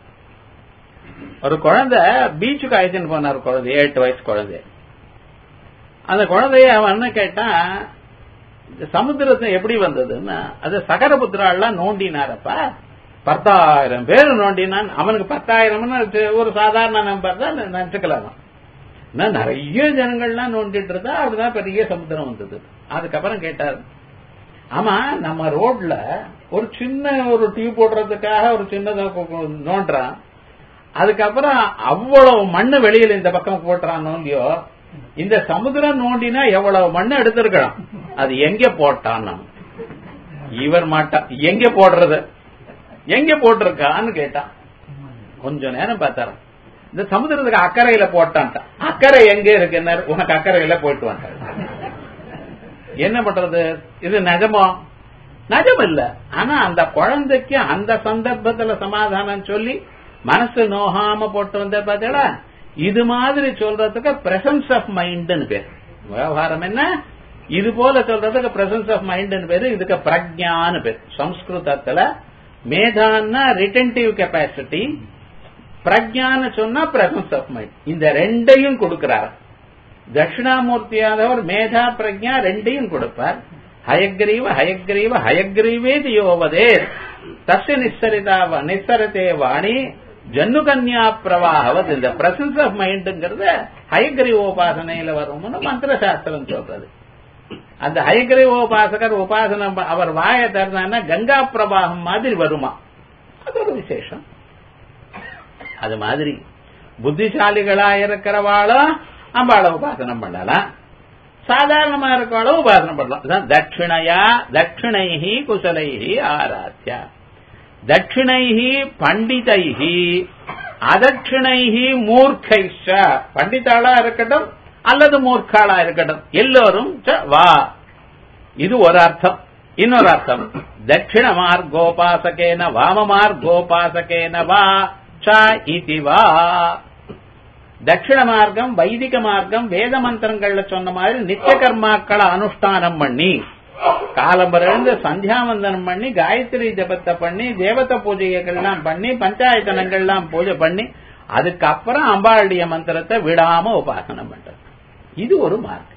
ஒரு குழந்தை பீச்சுக்கு அழைச்சின்னு போனார் குழந்தை எட்டு வயசு குழந்தை அந்த குழந்தைய அவன் என்ன கேட்டான் இந்த சமுத்திரத்தை எப்படி வந்ததுன்னா அது சகரபுத்திராலாம் நோண்டினாரப்பா பத்தாயிரம் பேர் நோண்டினான் அவனுக்கு பத்தாயிரம்னு ஒரு சாதாரண நம்பர் தான் நினைச்சுக்கலாம் நிறைய ஜனங்கள்லாம் நோண்டிட்டு இருந்தா அப்படிதான் பெரிய சமுத்திரம் வந்தது அதுக்கப்புறம் கேட்டார் ஆமா நம்ம ரோட்ல ஒரு சின்ன ஒரு டியூப் போடுறதுக்காக ஒரு சின்னதை நோண்டுறான் அதுக்கப்புறம் அவ்வளவு மண்ணு வெளியில இந்த பக்கம் போட்டுறானோ இல்லையோ இந்த சமுத்திரம் நோண்டினா எவ்வளவு மண்ணு எடுத்திருக்கலாம் அது எங்க போட்டான் இவர் மாட்டா எங்க போடுறது எங்க போட்டிருக்கான்னு கேட்டான் கொஞ்ச நேரம் பார்த்தாரு இந்த சமுத்திரத்துக்கு அக்கறையில போட்டான்ட்டான் அக்கறை எங்க இருக்குன்னு உனக்கு அக்கறையில போயிட்டு வந்தான் என்ன பண்றது இது நிஜமோ நிஜம் இல்ல ஆனா அந்த குழந்தைக்கு அந்த சந்தர்ப்பத்துல சமாதானம் சொல்லி மனசு நோகாம போட்டு வந்த பார்த்தா இது மாதிரி சொல்றதுக்கு பிரசன்ஸ் ஆஃப் மைண்ட்னு பேர் விவகாரம் என்ன இது போல சொல்றதுக்கு பிரசன்ஸ் ஆஃப் மைண்ட்னு பேரு இதுக்கு பிரஜான்னு பேர் சம்ஸ்கிருதத்துல மேதான்னா ரிட்டன்டிவ் கெப்பாசிட்டி பிரஜான்னு சொன்னா பிரசன்ஸ் ஆஃப் மைண்ட் இந்த ரெண்டையும் கொடுக்கிறார் தட்சிணாமூர்த்தியாதவர் மேதா பிரஜா ரெண்டையும் கொடுப்பார் ஹயக்ரீவ ஹயக்ரீவ ஹயக்ரீவேதி யோவதே தஸ்ய நிஸ்ஸரிதா நிஸ்ஸரதே வாணி ஜன்னு கன்யா பிரவாகவது இந்த பிரசன்ஸ் ஆஃப் மைண்டுங்கிறத ஹயக்ரீவோபாசனையில வரும்னு மந்திர சாஸ்திரம் சொல்றது அந்த ஹயக்ரீவோபாசகர் உபாசனம் அவர் வாய திறந்தான்னா கங்கா பிரவாகம் மாதிரி வருமா அது ஒரு விசேஷம் அது மாதிரி புத்திசாலிகளா இருக்கிறவாளும் அம்பாளை உபாசனம் பண்ணலாம் சாதாரணமா இருக்கவாளும் உபாசனம் பண்ணலாம் தட்சிணையா தட்சிணைஹி குசலைஹி ஆராத்யா தட்சிணைஹி பண்டிதைஹி அதட்சிணைஹி மூர்க்கைஷ பண்டிதாளா இருக்கட்டும் அல்லது மூர்க்காளா இருக்கட்டும் எல்லோரும் வா இது ஒரு அர்த்தம் இன்னொரு அர்த்தம் தட்சிண மார்கோபாசகேன வாம மார்கோபாசகேன வா ச இதி வா தட்சிண மார்க்கம் வைதிக மார்க்கம் வேத மந்திரங்கள்ல சொன்ன மாதிரி நித்திய கர்மாக்களை அனுஷ்டானம் பண்ணி காலம்பரிலிருந்து சந்தியாவந்தனம் பண்ணி காயத்ரி ஜபத்தை பண்ணி தேவத பூஜைகள்லாம் பண்ணி பஞ்சாயத்தனங்கள்லாம் பூஜை பண்ணி அதுக்கப்புறம் அம்பாளுடைய மந்திரத்தை விடாம உபாசனம் பண்றது இது ஒரு மார்க்கம்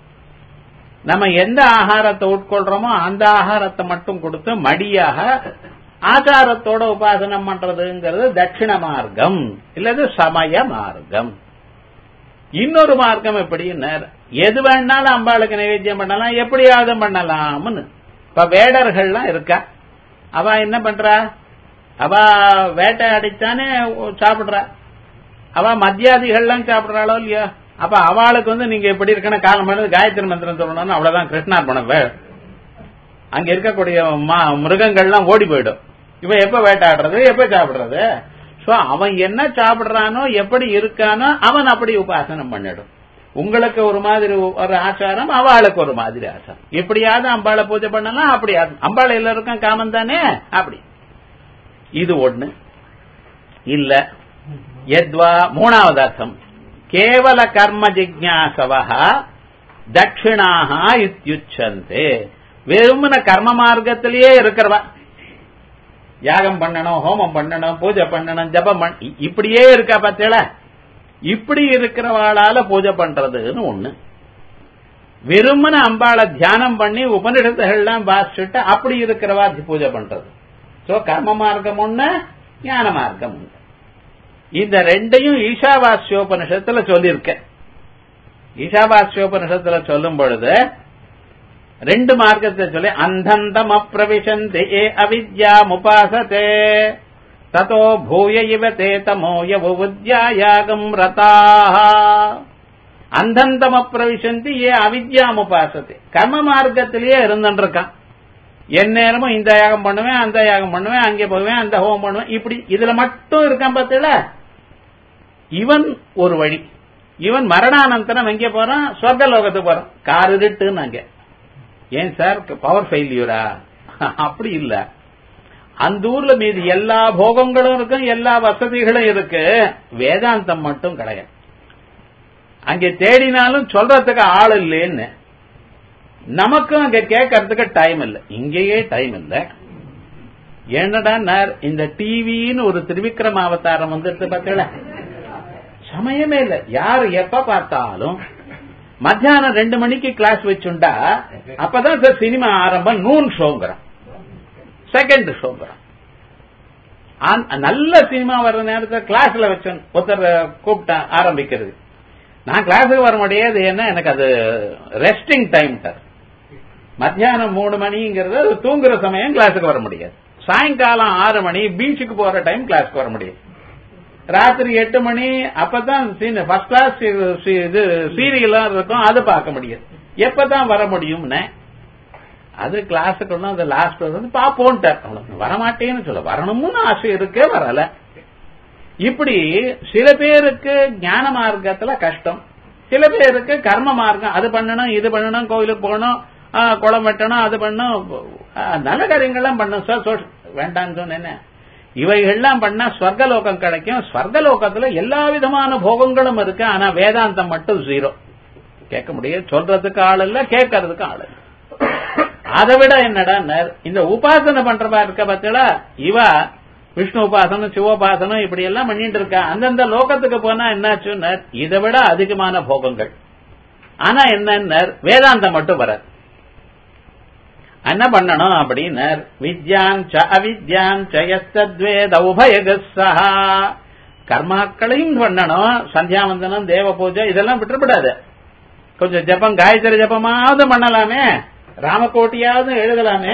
நம்ம எந்த ஆகாரத்தை உட்கொள்றோமோ அந்த ஆகாரத்தை மட்டும் கொடுத்து மடியாக ஆச்சாரத்தோட உபாசனம் பண்றதுங்கிறது தட்சிண மார்க்கம் இல்லது சமய மார்க்கம் இன்னொரு மார்க்கம் எப்படின்னு எது வேணாலும் அம்பாளுக்கு நைவேத்தியம் பண்ணலாம் எப்படியாவது பண்ணலாம்னு இப்ப வேடர்கள்லாம் இருக்கா அவ என்ன பண்றா அவ வேட்டை அடித்தானே சாப்பிடுறா அவ மத்தியாதிகள்லாம் சாப்பிடுறாளோ இல்லையோ அப்ப அவளுக்கு வந்து நீங்க எப்படி இருக்கணும் காலம் பண்ணது காயத்ரி மந்திரம் சொல்லணும்னு அவ்வளவுதான் கிருஷ்ணார்பணம் அங்க இருக்கக்கூடிய மிருகங்கள்லாம் ஓடி போயிடும் இவன் எப்ப வேட்டாடுறது எப்ப சாப்பிடுறது சோ அவன் என்ன சாப்பிடுறானோ எப்படி இருக்கானோ அவன் அப்படி உபாசனம் பண்ணிடும் உங்களுக்கு ஒரு மாதிரி ஒரு ஆச்சாரம் அவளுக்கு ஒரு மாதிரி ஆச்சாரம் எப்படியாவது அம்பாளை பூஜை பண்ணலாம் அப்படியாது அம்பாள் எல்லாருக்கும் காமன் தானே அப்படி இது ஒண்ணு இல்ல எத்வா மூணாவது அர்த்தம் கேவல கர்ம ஜிக்யாசவா தட்சிணாக இத்தியுச்சந்தே வெறுமன கர்ம மார்க்கத்திலேயே இருக்கிறவா யாகம் பண்ணணும் ஹோமம் பண்ணணும் பூஜை பண்ணணும் ஜபம் பண்ண இப்படியே இருக்கா பார்த்தேல இப்படி இருக்கிறவாளால பூஜை பண்றதுன்னு ஒண்ணு வெறுமன அம்பாளை தியானம் பண்ணி உபனிடத்துகள்லாம் வாசிச்சுட்டு அப்படி இருக்கிறவா பூஜை பண்றது சோ கர்ம மார்க்கம் ஒண்ணு ஞான மார்க்கம் ஒண்ணு இந்த ரெண்டையும் ஈஷாவாஸ்யோபனிஷத்துல சொல்லியிருக்க ஈஷாவாஸ்யோபனிஷத்துல சொல்லும் பொழுது ரெண்டு மார்க்கத்தை சொல்லி அந்தந்தம் அப்பிரவிசந்தி ஏ அவித்யா முபாசத்தே ததோ பூய இவ தே தமோய உத்யாயாகம் ரதாக அந்தந்தம் அப்பிரவிசந்தி ஏ அவித்யாம் உபாசத்தை கர்ம மார்க்கத்திலேயே இருந்துருக்கான் என் நேரமும் இந்த யாகம் பண்ணுவேன் அந்த யாகம் பண்ணுவேன் அங்கே போவேன் அந்த ஹோம் பண்ணுவேன் இப்படி இதுல மட்டும் இருக்கான் பார்த்தல இவன் ஒரு வழி இவன் மரணானந்தரம் எங்கே போறான் சொர்க்கலோகத்துக்கு போறான் கார் இருட்டுன்னு அங்க ஏன் சார் பவர் ஃபெயில்யூரா அப்படி இல்ல அந்த ஊர்ல மீது எல்லா போகங்களும் இருக்கும் எல்லா வசதிகளும் இருக்கு வேதாந்தம் மட்டும் கிடையாது அங்கே தேடினாலும் சொல்றதுக்கு ஆள் இல்லைன்னு நமக்கும் அங்க கேட்கறதுக்கு டைம் இல்லை இங்கேயே டைம் இல்லை என்னடா இந்த டிவின்னு ஒரு திருவிக்ரம அவதாரம் வந்துட்டு பார்த்தீங்களா சமயமே இல்லை யாரு எப்ப பார்த்தாலும் மத்தியானம் ரெண்டு மணிக்கு கிளாஸ் வச்சுண்டா அப்பதான் சார் சினிமா ஆரம்பம் நூன் ஷோங்கிறான் செகண்ட் ஷோங்கிறான் நல்ல சினிமா வர்ற நேரத்தில் கிளாஸ்ல வச்சோம் ஒருத்தர் கூப்பிட்டா ஆரம்பிக்கிறது நான் கிளாஸுக்கு வர முடியாது ஏன்னா எனக்கு அது ரெஸ்டிங் டைம் சார் மத்தியானம் மூணு மணிங்கிறது அது தூங்குற சமயம் கிளாஸுக்கு வர முடியாது சாயங்காலம் ஆறு மணி பீச்சுக்கு போற டைம் கிளாஸ்க்கு வர முடியாது ராத்திரி எட்டு மணி அப்பதான் ஃபர்ஸ்ட் கிளாஸ் இது சீரியலாம் இருக்கும் அது பார்க்க முடியாது எப்பதான் வர முடியும்னு அது கிளாஸுக்கு ஒன்றும் அந்த லாஸ்ட் வந்து பாப்போன்ட்டார் வரமாட்டேன்னு சொல்ல வரணும்னு ஆசை இருக்கே வரல இப்படி சில பேருக்கு ஞான மார்க்கத்துல கஷ்டம் சில பேருக்கு கர்ம மார்க்கம் அது பண்ணணும் இது பண்ணணும் கோயிலுக்கு போகணும் குளம் வெட்டணும் அது பண்ணணும் நல்ல காரியங்கள்லாம் பண்ணும் சார் வேண்டாம்னு சொன்னேன் இவைகள்லாம் பண்ணா ஸ்வர்கலோகம் கிடைக்கும் ஸ்வர்கலோகத்துல எல்லா விதமான போகங்களும் இருக்கு ஆனா வேதாந்தம் மட்டும் ஜீரோ கேட்க முடியாது சொல்றதுக்கு ஆள் இல்ல கேட்கறதுக்கு ஆள் இல்ல அதை விட என்னடா இந்த உபாசனை பண்றவா இருக்க பத்தில இவ விஷ்ணு உபாசனம் சிவோபாசனம் இப்படி எல்லாம் பண்ணிட்டு இருக்கா அந்தந்த லோகத்துக்கு போனா என்னாச்சுன்னு இதை விட அதிகமான போகங்கள் ஆனா என்ன வேதாந்தம் மட்டும் வராது என்ன பண்ணணும் அப்படின்னர் வித்யான் ச அவித்யான் சயஸ்தத்வேத உபயகா கர்மாக்களையும் பண்ணணும் சந்தியாவந்தனம் தேவ பூஜை இதெல்லாம் விட்டுறப்படாது கொஞ்சம் ஜபம் காயத்ரி ஜபமாவது பண்ணலாமே ராமகோட்டியாவது எழுதலாமே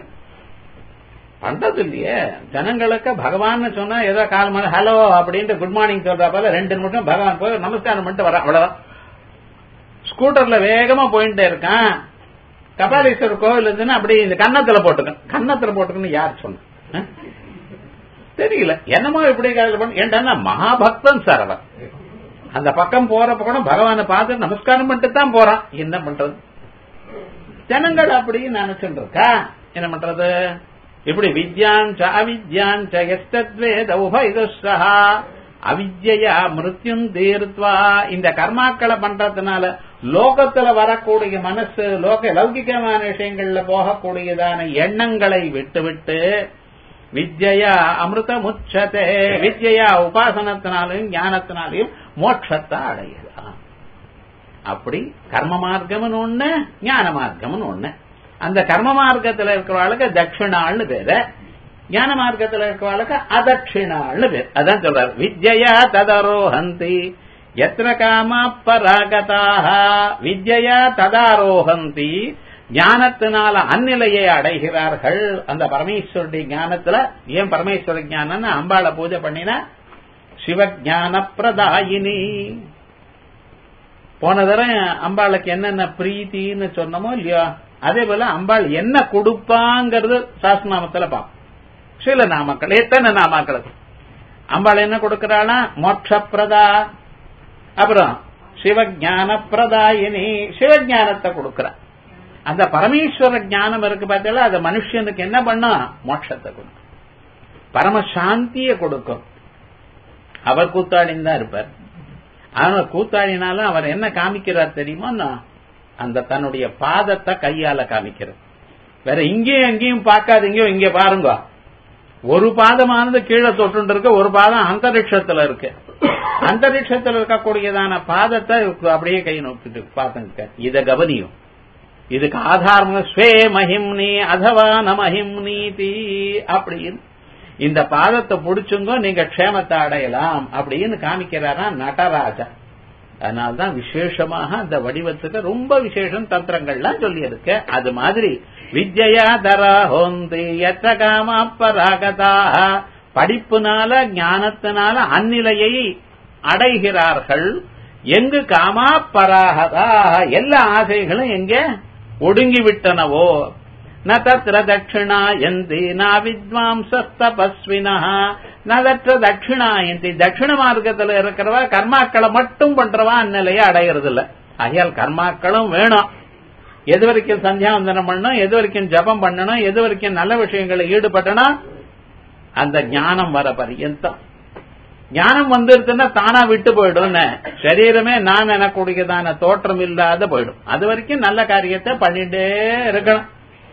பண்றது இல்லையே ஜனங்களுக்கு பகவான் சொன்னா ஏதோ கால் மணி ஹலோ அப்படின்ட்டு குட் மார்னிங் சொல்ற போல ரெண்டு நிமிஷம் பகவான் போய் நமஸ்காரம் பண்ணிட்டு வர அவ்வளவுதான் ஸ்கூட்டர்ல வேகமா போயிட்டே இருக்கான் கபாலீஸ்வரர் கோவில் இருந்துன்னா அப்படி இந்த கன்னத்துல போட்டுக்கணும் கன்னத்துல போட்டுக்கணும் யார் சொன்ன தெரியல என்னமோ இப்படி ஏன்டா மகாபக்தன் சார் அவன் அந்த பக்கம் போறப்ப கூட பகவானை பார்த்து நமஸ்காரம் பண்ணிட்டு தான் போறான் என்ன பண்றது ஜனங்கள் அப்படி நினைச்சுட்டு இருக்கா என்ன பண்றது இப்படி வித்யான் ச அவித்யான் ச எஸ்தத்வேத உபயுதா அவித்யா மிருத்யும் தீர்த்வா இந்த கர்மாக்களை பண்றதுனால லோகத்துல வரக்கூடிய மனசு லோக லௌகிகமான விஷயங்கள்ல போகக்கூடியதான எண்ணங்களை விட்டுவிட்டு வித்யா அமிர்த முச்சதே வித்யா உபாசனத்தினாலையும் ஞானத்தினாலையும் மோட்சத்தை அடையலாம் அப்படி கர்ம மார்க்கம்னு ஒண்ணு ஞான மார்க்கம்னு ஒண்ணு அந்த கர்ம மார்க்கத்துல இருக்கிறவாளுக்கு தட்சிணாள்னு பேரு ஞான மார்க்கத்துல இருக்கிறவாளுக்கு அதட்சிணாள்னு பேர் அதான் சொல்றாரு வித்யா ததரோஹந்தி எத்தனை காம பராகதாக வித்யா ததாரோஹந்தி ஞானத்தினால அந்நிலையை அடைகிறார்கள் அந்த பரமேஸ்வருடைய ஞானத்துல ஏன் பரமேஸ்வர ஞானம்னு அம்பாளை பூஜை பண்ணினா சிவஜான பிரதாயினி போன தடவை அம்பாளுக்கு என்னென்ன பிரீத்தின்னு சொன்னமோ இல்லையோ அதே போல அம்பாள் என்ன கொடுப்பாங்கிறது சாஸ்திரநாமத்துல பார்ப்போம் சில நாமக்கள் எத்தனை நாமாக்கள் அம்பாள் என்ன கொடுக்கிறாளா மோட்சப்பிரதா அப்புறம் சிவஜான பிரதாயினி சிவஜானத்தை கொடுக்கிறா அந்த பரமேஸ்வர ஞானம் இருக்கு பார்த்தீங்களா அது மனுஷனுக்கு என்ன பண்ணும் மோட்சத்தை கொடுக்கும் பரமசாந்திய கொடுக்கும் அவர் கூத்தாடின்னு தான் இருப்பார் ஆனா கூத்தாடினாலும் அவர் என்ன காமிக்கிறார் தெரியுமா அந்த தன்னுடைய பாதத்தை கையால காமிக்கிறார் வேற இங்கேயும் எங்கேயும் பார்க்காதீங்க இங்க பாருங்க ஒரு பாதமானது கீழே தொட்டு இருக்கு ஒரு பாதம் அந்தரிக்ஷத்துல இருக்கு அந்தரிக்ஷத்தில் இருக்கக்கூடியதான பாதத்தை அப்படியே கை நோக்கிட்டு பார்த்துங்க இத கவனியும் இதுக்கு ஆதாரம் ஸ்வே மஹிம்னி அதவா நமஹிம்னீதி அப்படின்னு இந்த பாதத்தை புடிச்சுங்க நீங்க க்ஷேமத்தை அடையலாம் அப்படின்னு காமிக்கிறாரா நடராஜா அதனால்தான் விசேஷமாக அந்த வடிவத்துக்கு ரொம்ப விசேஷம் தந்திரங்கள்லாம் சொல்லி இருக்கு அது மாதிரி வித்யா தரா ஹோந்தி எத்த காமா பராகதா படிப்புனால ஞானத்தினால அந்நிலையை அடைகிறார்கள் எங்கு காமா பராகதா எல்லா ஆசைகளும் எங்க ஒடுங்கி விட்டனவோ ந தத்திர தட்சிணாயந்தி நா வித்வாம்சஸ்தபஸ்வினா ந தற்ற தட்சிணாயந்தி தட்சிண மார்க்கத்துல இருக்கிறவா கர்மாக்களை மட்டும் பண்றவா அந்நிலையை அடையிறது இல்ல ஆகையால் கர்மாக்களும் வேணும் எது வரைக்கும் சந்தியாவந்தனம் பண்ணணும் எது வரைக்கும் ஜபம் பண்ணணும் எது வரைக்கும் நல்ல விஷயங்களை ஈடுபடணும் அந்த ஞானம் வர பரியந்தம் ஞானம் வந்துருச்சுன்னா தானா விட்டு போயிடும் சரீரமே நான் எனக்கூடியதான தோற்றம் இல்லாத போயிடும் அது வரைக்கும் நல்ல காரியத்தை பண்ணிட்டே இருக்கணும்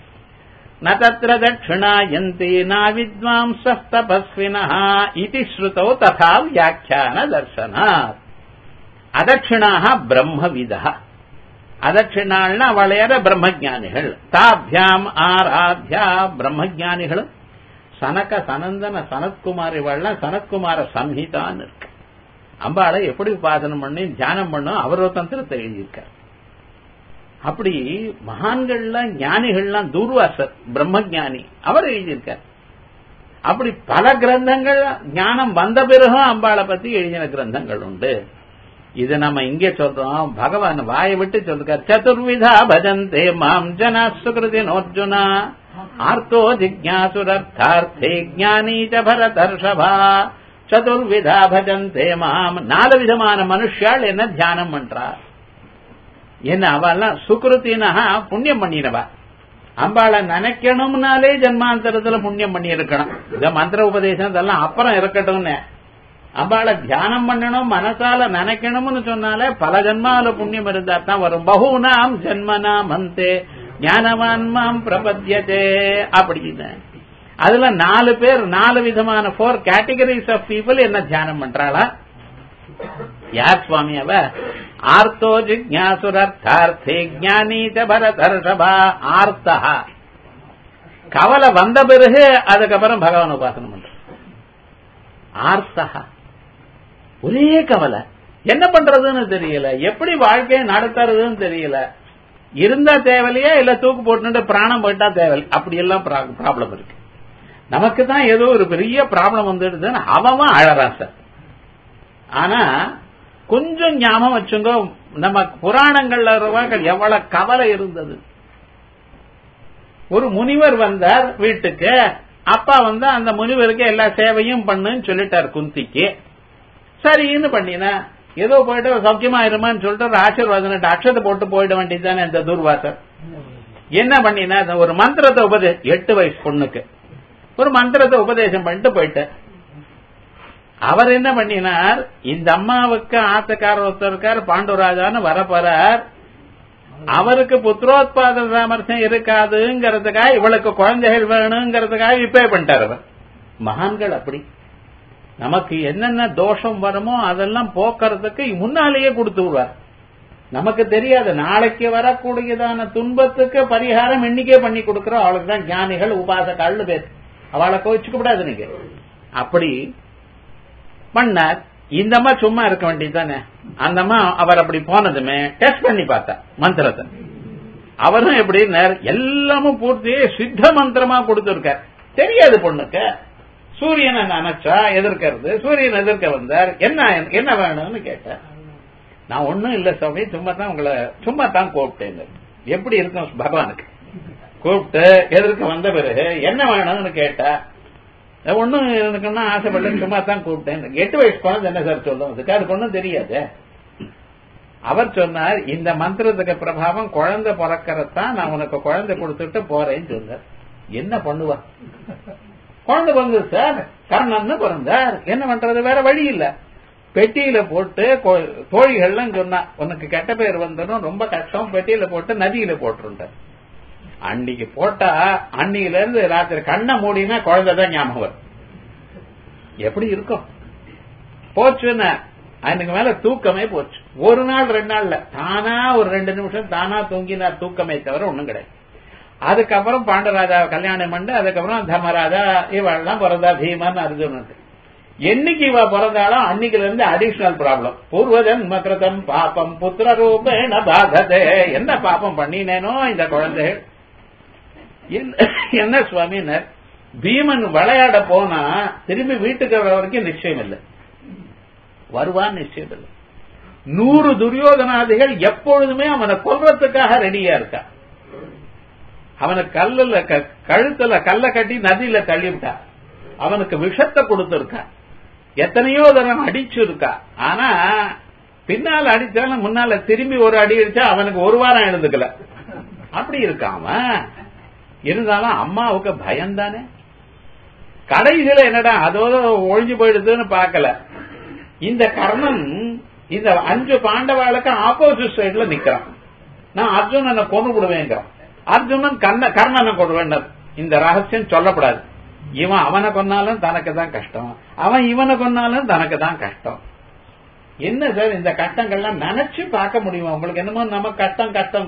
ந தத்திர தட்சிணாயந்தி நா வித்வாம்சஸ்தபஸ்வினா இது ஸ்ருதோ ததா வியாக்கியான தர்சனாத் அதட்சிணாக பிரம்மவிதா அதட்சிணாள்னா வளையற பிரம்மஜானிகள் தாபியாம் ஆராத்யா பிரம்மஜானிகளும் சனக சனந்தன சனத்குமார் இவள்லாம் சனத்குமார சம்ஹிதான்னு இருக்கு அம்பாளை எப்படி உபாசனம் பண்ணி தியானம் பண்ணும் அவர் தந்திரத்தை எழுதியிருக்கார் அப்படி மகான்கள்ல ஞானிகள்லாம் தூர்வாசர் பிரம்மஜானி அவர் எழுதியிருக்கார் அப்படி பல கிரந்தங்கள் ஞானம் வந்த பிறகும் அம்பாளை பத்தி எழுதின கிரந்தங்கள் உண்டு இது நம்ம இங்கே சொல்றோம் பகவான் வாயை விட்டு சொல்றார் சதுர்விதா பஜந்தே மாம் ஜனா சுகிருதி நோர்ஜுனா ஆர்த்தோ ஜிக்யாசுரர்த்தார்த்தே ஜானீ ச பரதர்ஷபா சதுர்விதா பஜந்தே மாம் நாலு விதமான மனுஷாள் என்ன தியானம் பண்றார் என்ன அவெல்லாம் சுக்ருத்தினா புண்ணியம் பண்ணினவா அம்பாளை நினைக்கணும்னாலே ஜன்மாந்தரத்துல புண்ணியம் பண்ணி இருக்கணும் இந்த மந்திர உபதேசம் இதெல்லாம் அப்புறம் இருக்கட்டும்னு அம்பாளை தியானம் பண்ணணும் மனசால நினைக்கணும்னு சொன்னாலே பல ஜன்மால புண்ணியம் இருந்தா தான் வரும் பகுனாம் ஜன்மனா மந்தே ஞானவான்மாம் பிரபத்தியதே அப்படின்னு அதுல நாலு பேர் நாலு விதமான போர் கேட்டகரிஸ் ஆஃப் பீப்புள் என்ன தியானம் பண்றாளா யார் சுவாமி அவ ஆர்த்தோ ஜிக்யாசுரர்த்தார்த்தே ஜானீச்ச பரதர்ஷபா ஆர்த்தா கவலை வந்த பிறகு அதுக்கப்புறம் பகவான் உபாசனம் பண்ற ஆர்த்தா ஒரே கவலை என்ன பண்றதுன்னு தெரியல எப்படி வாழ்க்கையை நடத்துறதுன்னு தெரியல இருந்தா தேவையில்லையா இல்ல தூக்கு போட்டு பிராணம் போயிட்டா தேவையில்லை அப்படி எல்லாம் ப்ராப்ளம் இருக்கு நமக்கு தான் ஏதோ ஒரு பெரிய ப்ராப்ளம் வந்துடுதுன்னு அவன் அழறான் சார் ஆனா கொஞ்சம் ஞாபகம் வச்சுங்க நம்ம புராணங்கள்ல எவ்வளவு கவலை இருந்தது ஒரு முனிவர் வந்தார் வீட்டுக்கு அப்பா வந்து அந்த முனிவருக்கு எல்லா சேவையும் பண்ணுன்னு சொல்லிட்டார் குந்திக்கு சரின்னு பண்ணினா ஏதோ போயிட்டு சௌக்கியமா இருமான்னு சொல்லிட்டு ஒரு ஆசீர்வாதம் அக்ஷத்தை போட்டு போயிட வேண்டியதுதானே இந்த துர்வாசர் என்ன பண்ணினா ஒரு மந்திரத்தை உபதே எட்டு வயசு பொண்ணுக்கு ஒரு மந்திரத்தை உபதேசம் பண்ணிட்டு போயிட்டு அவர் என்ன பண்ணினார் இந்த அம்மாவுக்கு ஆத்தக்கார ஒருத்தர் இருக்கார் பாண்டுராஜான்னு வரப்போறார் அவருக்கு புத்திரோத்பாத சாமர்த்தியம் இருக்காதுங்கிறதுக்காக இவளுக்கு குழந்தைகள் வேணுங்கிறதுக்காக இப்பே பண்ணிட்டார் அவர் மகான்கள் அப்படி நமக்கு என்னென்ன தோஷம் வருமோ அதெல்லாம் போக்குறதுக்கு முன்னாலேயே கொடுத்து விடுவார் நமக்கு தெரியாது நாளைக்கு வரக்கூடியதான துன்பத்துக்கு பரிகாரம் இன்னைக்கே பண்ணி கொடுக்கிறோம் அவளுக்கு தான் ஞானிகள் உபாசகால்னு பேர் அவளை கோச்சுக்க கூடாது நீங்க அப்படி பண்ணார் இந்த அம்மா சும்மா இருக்க வேண்டியது தானே அந்த அம்மா அவர் அப்படி போனதுமே டெஸ்ட் பண்ணி பார்த்தா மந்திரத்தை அவரும் எப்படி எல்லாமும் பூர்த்தி சித்த மந்திரமா கொடுத்திருக்கார் தெரியாது பொண்ணுக்கு சூரியனை நினைச்சா எதிர்க்கிறது சூரியன் எதிர்க்க வந்தார் என்ன என்ன வேணும்னு கேட்டார் நான் ஒன்னும் இல்ல சுவாமி சும்மா தான் உங்களை சும்மா தான் கூப்பிட்டேன் எப்படி இருக்கும் பகவானுக்கு கூப்பிட்டு எதிர்க்க வந்த பிறகு என்ன வேணும்னு கேட்டா ஒன்னும் எனக்குன்னா ஆசைப்பட்டு சும்மா தான் கூப்பிட்டேன் எட்டு வயசு குழந்தை என்ன சார் சொல்லும் அதுக்கு அதுக்கு ஒன்றும் தெரியாது அவர் சொன்னார் இந்த மந்திரத்துக்கு பிரபாவம் குழந்தை பிறக்கறதான் நான் உனக்கு குழந்தை கொடுத்துட்டு போறேன்னு சொன்னார் என்ன பண்ணுவா குழந்தை பங்கு சார் கர்ணன்னு பிறந்தார் என்ன பண்றது வேற வழி இல்ல பெட்டியில போட்டு தோழிகள்லாம் சொன்னா உனக்கு கெட்ட பேர் வந்தனும் ரொம்ப கஷ்டம் பெட்டியில போட்டு நதியில போட்டுருந்தார் அன்னைக்கு போட்டா அன்னையில இருந்து ராத்திரி கண்ணை மூடினா குழந்தை தான் ஞாபகம் வரும் எப்படி இருக்கும் போச்சுன்னு அதுக்கு மேல தூக்கமே போச்சு ஒரு நாள் ரெண்டு நாள்ல தானா ஒரு ரெண்டு நிமிஷம் தானா தூங்கினார் தூக்கமே தவிர ஒண்ணும் கிடையாது அதுக்கப்புறம் பாண்டராஜா கல்யாணம் பண்ணி அதுக்கப்புறம் தர்மராஜா இவெல்லாம் பிறந்தா பீமன் அர்ஜுனன் என்னைக்கு இவ பிறந்தாலும் அன்னைக்குல இருந்து அடிஷனல் ப்ராப்ளம் பூர்வஜன்ம கிருதம் பாப்பம் புத்திர ரூபேண பாததே என்ன பாப்பம் பண்ணினேனோ இந்த குழந்தைகள் என்ன- என்ன சுவாமினர் பீமன் விளையாட போனா திரும்பி வீட்டுக்கு வர வரைக்கும் நிச்சயம் இல்லை வருவான் நிச்சயம் இல்லை நூறு துரியோதனாதிகள் எப்பொழுதுமே அவனை கொல்றதுக்காக ரெடியா இருக்கா அவனை கல்லுல க- கழுத்துல கல்ல கட்டி நதியில தள்ளிவிட்டா அவனுக்கு விஷத்தை கொடுத்திருக்கா எத்தனையோ தரம் அடிச்சிருக்கா ஆனா பின்னால அடிச்சாலும் முன்னால திரும்பி ஒரு அடி அடிச்சா அவனுக்கு ஒரு வாரம் எழுந்துக்கல அப்படி இருக்கான் அவன் இருந்தாலும் அம்மாவுக்கு பயம் தானே கடைசியில என்னடா அதோட ஒழிஞ்சு போயிடுதுன்னு பார்க்கல இந்த கர்ணன் இந்த அஞ்சு பாண்டவாளுக்கு ஆப்போசிட் சைடுல நிக்கிறான் நான் அர்ஜுனனை கொண்டு விடுவேங்கிறான் அர்ஜுனன் கண்ண கர்ணனை கொண்டு இந்த ரகசியம் சொல்லப்படாது இவன் அவனை கொன்னாலும் தனக்கு தான் கஷ்டம் அவன் இவனை கொன்னாலும் தனக்கு தான் கஷ்டம் என்ன சார் இந்த கஷ்டங்கள்லாம் நினைச்சு பார்க்க முடியுமா உங்களுக்கு என்னமோ நம்ம கஷ்டம் கஷ்டம்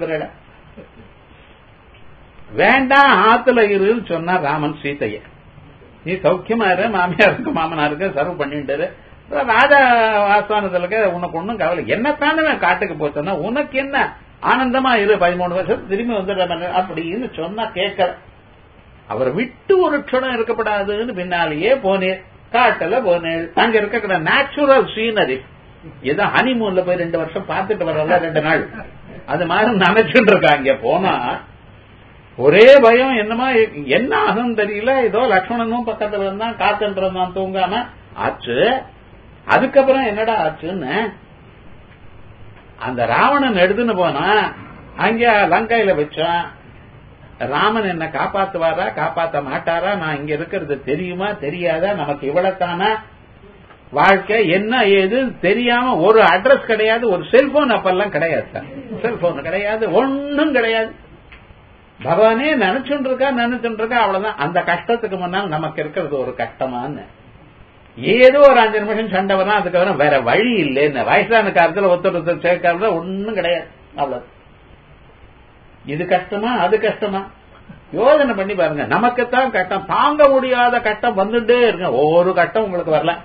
வேண்டாம் ஆத்துல இருன்னு சொன்னா ராமன் சீதைய நீ சௌக்கியமா இரு மாமியாருக்கு மாமனாருக்கு சர்வ் பண்ணிட்டு ராஜா ஆஸ்தானத்துல உனக்கு ஒண்ணும் கவலை என்னத்தானே நான் காட்டுக்கு போச்சேன்னா உனக்கு என்ன ஆனந்தமா இரு பதிமூணு வருஷம் திரும்பி வந்துடுற அப்படின்னு சொன்னா கேட்கல அவர் விட்டு ஒரு க்ஷணம் இருக்கப்படாதுன்னு பின்னாலேயே போனேன் காட்டுல போனேன் அங்க இருக்கிற நேச்சுரல் சீனரி ஏதோ ஹனிமூன்ல போய் ரெண்டு வருஷம் பார்த்துட்டு வரல ரெண்டு நாள் அது மாதிரி நினைச்சுட்டு இருக்காங்க போனா ஒரே பயம் என்னமா என்ன ஆகும் தெரியல ஏதோ லக்ஷ்மணனும் பக்கத்துல இருந்தான் காத்துட்டு இருந்தான் தூங்காம ஆச்சு அதுக்கப்புறம் என்னடா ஆச்சுன்னு அந்த ராவணன் எடுத்துன்னு போனா அங்க லங்கையில வச்சான் ராமன் என்ன காப்பாத்துவாரா காப்பாத்த மாட்டாரா நான் இங்க இருக்கிறது தெரியுமா தெரியாதா நமக்கு இவ்வளவுதானா வாழ்க்கை என்ன ஏது தெரியாம ஒரு அட்ரஸ் கிடையாது ஒரு செல்போன் அப்பெல்லாம் கிடையாது சார் செல்போன் கிடையாது ஒன்னும் கிடையாது பகவானே நினைச்சுட்டு இருக்கா நினைச்சுட்டு இருக்கா அவ்வளவுதான் அந்த கஷ்டத்துக்கு முன்னால் நமக்கு இருக்கிறது ஒரு கஷ்டமான்னு ஏதோ ஒரு அஞ்சு நிமிஷம் சண்டை வரும் அதுக்கப்புறம் வேற வழி இல்லைன்னு வயசான காலத்துல ஒருத்தர் ஒருத்தர் சேர்க்கறதுல ஒன்னும் கிடையாது அவ்வளவு இது கஷ்டமா அது கஷ்டமா யோசனை பண்ணி பாருங்க நமக்குத்தான் கட்டம் தாங்க முடியாத கட்டம் வந்துட்டே இருங்க ஒவ்வொரு கட்டம் உங்களுக்கு வரல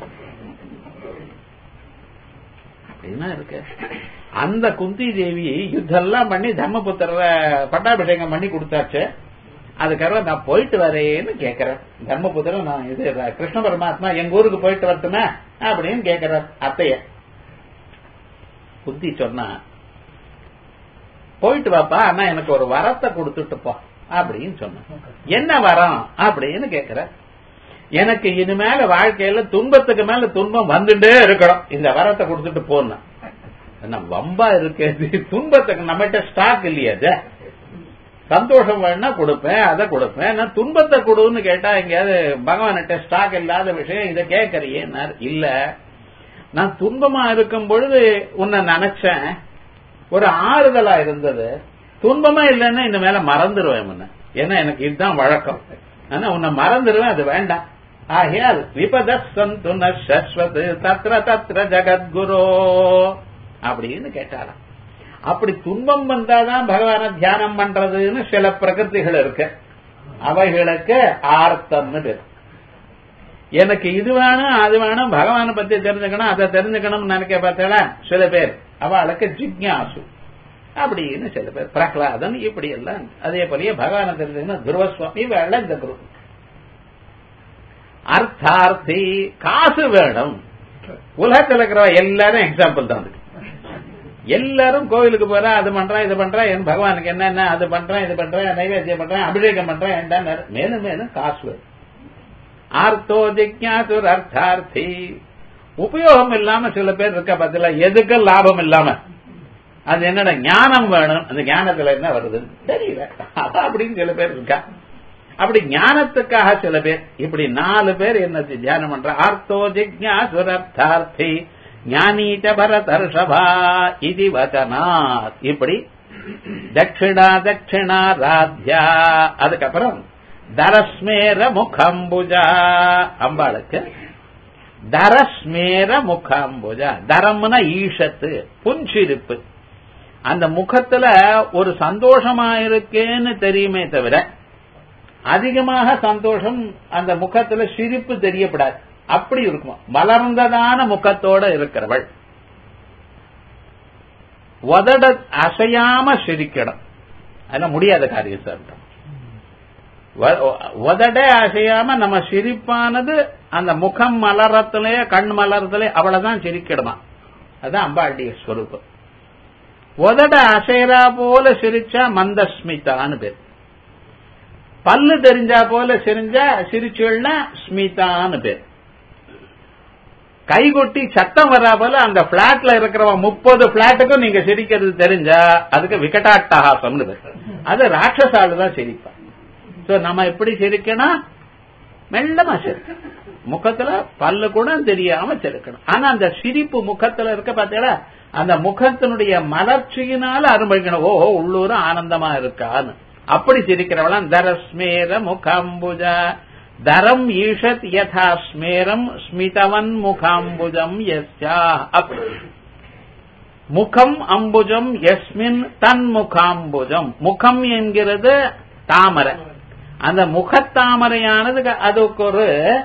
அப்படின்னா இருக்கு அந்த குந்தி தேவி யுத்தம் பண்ணி தர்மபுத்திர பட்டாபிஷேகம் பண்ணி கொடுத்தாச்சு அதுக்கப்புறம் நான் போயிட்டு வரேன்னு கேட்கிறேன் தர்மபுத்திரம் நான் இது கிருஷ்ண பரமாத்மா எங்க ஊருக்கு போயிட்டு வரட்டுமே அப்படின்னு கேட்கிறார் அத்தைய புத்தி சொன்னா போயிட்டு வாப்பா ஆனா எனக்கு ஒரு வரத்தை கொடுத்துட்டு போ அப்படின்னு சொன்ன என்ன வரம் அப்படின்னு கேக்குற எனக்கு இனிமேல வாழ்க்கையில துன்பத்துக்கு மேல துன்பம் வந்துட்டே இருக்கணும் இந்த வரத்தை கொடுத்துட்டு போன என்ன வம்பா இருக்கு துன்பத்துக்கு நம்மகிட்ட ஸ்டாக் இல்லையா அது சந்தோஷம் வேணா கொடுப்பேன் அதை கொடுப்பேன் நான் துன்பத்தை கொடுன்னு கேட்டா எங்கேயாவது பகவான்கிட்ட ஸ்டாக் இல்லாத விஷயம் இதை கேட்கறியே இல்ல நான் துன்பமா இருக்கும் பொழுது உன்னை நினைச்சேன் ஒரு ஆறுதலா இருந்தது துன்பமா இல்லைன்னா இந்த மேல மறந்துடுவேன் முன்ன ஏன்னா எனக்கு இதுதான் வழக்கம் ஆனா உன்னை மறந்துடுவேன் அது வேண்டாம் ஆகையால் விபத சந்து நஸ்வத் தத்ர தத்ர ஜகத்குரோ அப்படின்னு கேட்டாராம் அப்படி துன்பம் வந்தாதான் பகவான தியானம் பண்றதுன்னு சில பிரகிருதிகள் இருக்கு அவைகளுக்கு ஆர்த்தம்னு பேர் எனக்கு இது வேணும் அது வேணும் பகவானை பத்தி தெரிஞ்சுக்கணும் அதை தெரிஞ்சுக்கணும்னு நினைக்க பார்த்தா சில பேர் அவளுக்கு ஜிக்யாசு அப்படின்னு சில பேர் பிரகலாதன் இப்படி எல்லாம் அதே போலயே பகவானை தெரிஞ்சுக்கணும் துருவஸ்வாமி வேலை இந்த குரூப் அர்த்தார்த்தி காசு வேணும் உலகத்தில் இருக்கிற எல்லாரும் எக்ஸாம்பிள் தான் அதுக்கு எல்லாரும் கோவிலுக்கு போறா அது பண்றேன் இது பண்றேன் என் பகவானுக்கு என்னென்ன அது பண்றேன் இது பண்றேன் நைவேத்தியம் பண்றேன் அபிஷேகம் பண்றேன் என்ன மேலும் மேலும் காசு வேணும் ஆர்த்தோ ஜிக்யாசுர் அர்த்தார்த்தி உபயோகம் இல்லாம சில பேர் இருக்க பதில எதுக்கு லாபம் இல்லாம அது என்னடா ஞானம் வேணும் அந்த ஞானத்துல என்ன வருதுன்னு தெரியல அப்படின்னு சில பேர் இருக்கா அப்படி ஞானத்துக்காக சில பேர் இப்படி நாலு பேர் என்ன தியானம் பண்ற ஆர்த்தோ ஜிக்யாசுர் அர்த்தார்த்தி ஞானீச்ச பரதர்ஷபா இது வச்சனாத் இப்படி தட்சிணா தட்சிணா ராத்யா அதுக்கப்புறம் தரஸ்மேர முகம்புஜா அம்பாளுக்கு தரஸ்மேர முகாம்புஜ தரம்னா ஈஷத்து புன்சிரிப்பு அந்த முகத்துல ஒரு சந்தோஷமா இருக்கேன்னு தெரியுமே தவிர அதிகமாக சந்தோஷம் அந்த முகத்துல சிரிப்பு தெரியப்படாது அப்படி இருக்கும் மலர்ந்ததான முகத்தோட இருக்கிறவள் உதட அசையாம சிரிக்கணும் அதெல்லாம் முடியாத காரியம் சார் உதட அசையாம நம்ம சிரிப்பானது அந்த முகம் மலரத்திலே கண் மலரத்திலே அவ்வளவுதான் சிரிக்கிடுமா அதுதான் அம்பாளுடைய ஸ்வரூபம் உதட அசைரா போல சிரிச்சா மந்தஸ்மிதான்னு பேர் பல்லு தெரிஞ்சா போல சிரிஞ்சா சிரிச்சுன்னா ஸ்மிதான்னு பேர் கைகொட்டி சத்தம் வரா போல அந்த பிளாட்ல இருக்கிறவன் முப்பது பிளாட்டுக்கும் நீங்க சிரிக்கிறது தெரிஞ்சா அதுக்கு விகடாட்டஹாசம்னு பேர் அது ராட்சசாலு தான் சிரிப்பான் சோ நம்ம எப்படி சிரிக்கணும் மெல்லமா சிரிக்கணும் முகத்துல பல்லு கூட தெரியாம சிரிக்கணும் ஆனா அந்த சிரிப்பு முகத்துல இருக்க பாத்தீங்களா அந்த முகத்தினுடைய மலர்ச்சியினால அரும்பழிக்கணும் ஓஹோ உள்ளூர் ஆனந்தமா இருக்கான்னு அப்படி சிரிக்கிறவளாம் தரஸ்மேர முகாம்புஜா தரம் ஈஷத் யதா ஸ்மேரம் ஸ்மிதவன் முகாம்புஜம் எஸ்யா அப்படி முகம் அம்புஜம் எஸ்மின் தன் முகாம்புஜம் முகம் என்கிறது தாமரை அந்த முகத்தாமரையானது அதுக்கு ஒரு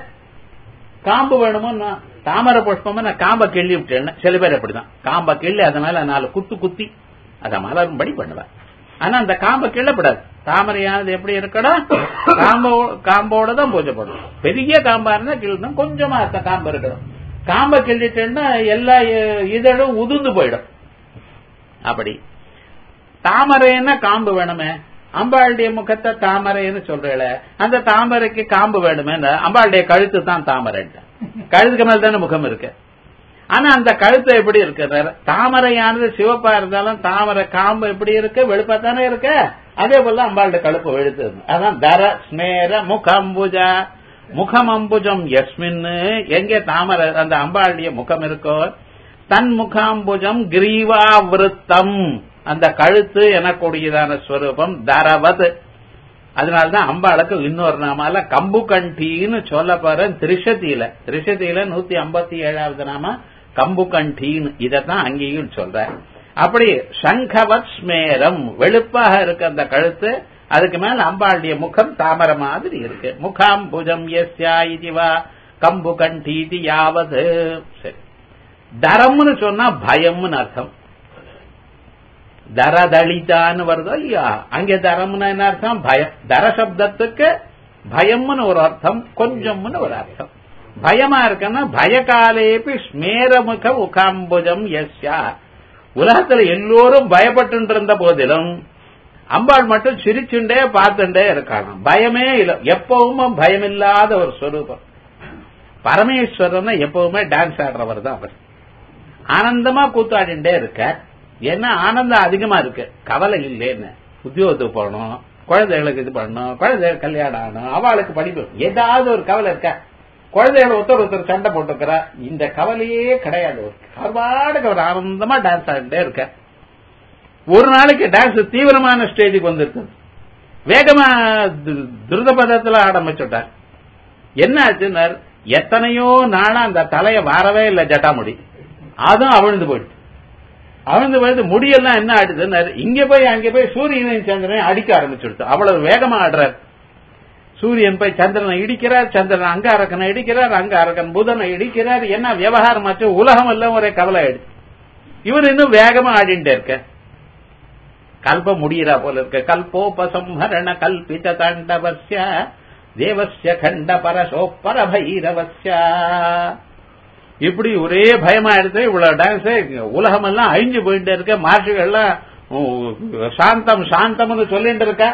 காம்பு வேணுமோ தாமரை புஷ்பம் நான் காம்பை கிள்ளி விட்டேன் சில பேர் அப்படிதான் காம்பை கிள்ளி அதனால நாலு குத்து குத்தி அதை மலரும்படி பண்ணுவேன் ஆனா அந்த காம்பை கிள்ளப்படாது தாமரையானது எப்படி இருக்கணும் காம்போ காம்போட தான் பூஜை பண்ணணும் பெரிய காம்பா இருந்தா கிள்ளணும் கொஞ்சமா அந்த காம்பு இருக்கணும் காம்பை கிள்ளிட்டேன்னா எல்லா இதழும் உதிர்ந்து போயிடும் அப்படி தாமரைன்னா காம்பு வேணுமே அம்பாளுடைய முகத்தை தாமரைன்னு சொல்றேல அந்த தாமரைக்கு காம்பு வேணுமே அம்பாளுடைய கழுத்து தான் தாமரை கழுத்துக்கு மேல தானே முகம் இருக்கு ஆனா அந்த கழுத்து எப்படி இருக்கு தாமரையானது சிவப்பா இருந்தாலும் தாமரை காம்பு எப்படி இருக்கு வெளுப்பா தானே இருக்கு அதே போல அம்பாளுடைய கழுப்பு வெளுத்து அதான் தர ஸ்மேர முகம்புஜா முகம் அம்புஜம் எஸ்மின்னு எங்க தாமரை அந்த அம்பாளுடைய முகம் இருக்கோ தன் முகாம்புஜம் கிரீவாவிருத்தம் அந்த கழுத்து எனக்கூடியதான ஸ்வரூபம் தரவத் அதனாலதான் அம்பாளுக்கு இன்னொரு நாமால கம்பு கண்டின்னு சொல்ல போற திரிஷதியில திரிஷதியில நூத்தி ஐம்பத்தி ஏழாவது நாம கம்பு கண்டின்னு இதத்தான் அங்கேயும் சொல்ற அப்படி சங்கவத் ஸ்மேரம் வெளுப்பாக இருக்கு அந்த கழுத்து அதுக்கு மேல அம்பாளுடைய முகம் தாமரை மாதிரி இருக்கு முகாம் புஜம் எஸ்யா இதுவா கம்பு கண்டீதி யாவது சரி தரம்னு சொன்னா பயம்னு அர்த்தம் தரதளிதான்னு வருதோ இல்லையா அங்கே தரம்னு என்ன அர்த்தம் பயம் தர சப்தத்துக்கு பயம்னு ஒரு அர்த்தம் கொஞ்சம்னு ஒரு அர்த்தம் பயமா இருக்குன்னா பயகாலேபி ஸ்மேரமுக உகாம்புஜம் எஸ்யா உலகத்துல எல்லோரும் பயப்பட்டு இருந்த போதிலும் அம்பாள் மட்டும் சிரிச்சுண்டே பார்த்துட்டே இருக்காளாம் பயமே இல்லை எப்பவுமே பயம் இல்லாத ஒரு ஸ்வரூபம் பரமேஸ்வரன் எப்பவுமே டான்ஸ் ஆடுறவர் தான் அவர் ஆனந்தமா கூத்தாடிண்டே இருக்க ஏன்னா ஆனந்தம் அதிகமா இருக்கு கவலை இல்லைன்னு உத்தியோகத்துக்கு போகணும் குழந்தைகளுக்கு இது பண்ணணும் குழந்தைகள் கல்யாணம் ஆகணும் அவளுக்கு படிப்பு ஏதாவது ஒரு கவலை இருக்க குழந்தைகள் ஒருத்தர் ஒருத்தர் சண்டை போட்டுக்கிறா இந்த கவலையே கிடையாது ஒரு கருவாடுக்கு ஒரு ஆனந்தமா டான்ஸ் ஆடிட்டே இருக்க ஒரு நாளைக்கு டான்ஸ் தீவிரமான ஸ்டேஜுக்கு வந்திருக்கு வேகமா துரித பதத்துல ஆரம்பிச்சுட்டார் என்ன ஆச்சுன்னா எத்தனையோ நாளா அந்த தலைய வாரவே இல்லை ஜட்டாமுடி அதுவும் அவிழ்ந்து போயிடுச்சு அவிழ்ந்து போயிட்டு முடியெல்லாம் என்ன ஆடுதுன்னு இங்க போய் அங்க போய் சூரியனையும் சந்திரனையும் அடிக்க ஆரம்பிச்சுடுச்சு அவ்வளவு வேகமா ஆடுறார் சூரியன் போய் சந்திரனை இடிக்கிறார் சந்திரன் அங்க அரக்கனை இடிக்கிறார் அங்க அரக்கன் புதனை இடிக்கிறார் என்ன விவகாரமாச்சு உலகம் எல்லாம் ஒரே கவலை ஆயிடுச்சு இவர் இன்னும் வேகமா ஆடிண்டே இருக்க கல்ப முடியறா போல இருக்க கல்போபசம்ஹரண கல்பித தாண்டவசிய தேவசிய கண்ட பரசோ பரபைரவசிய இப்படி ஒரே பயமா எடுத்து இவ்வளவு டான்ஸ் உலகம் எல்லாம் அழிஞ்சு போயிட்டு இருக்க மகர்ஷிகள்லாம் சாந்தம் சாந்தம்னு சொல்லிட்டு இருக்க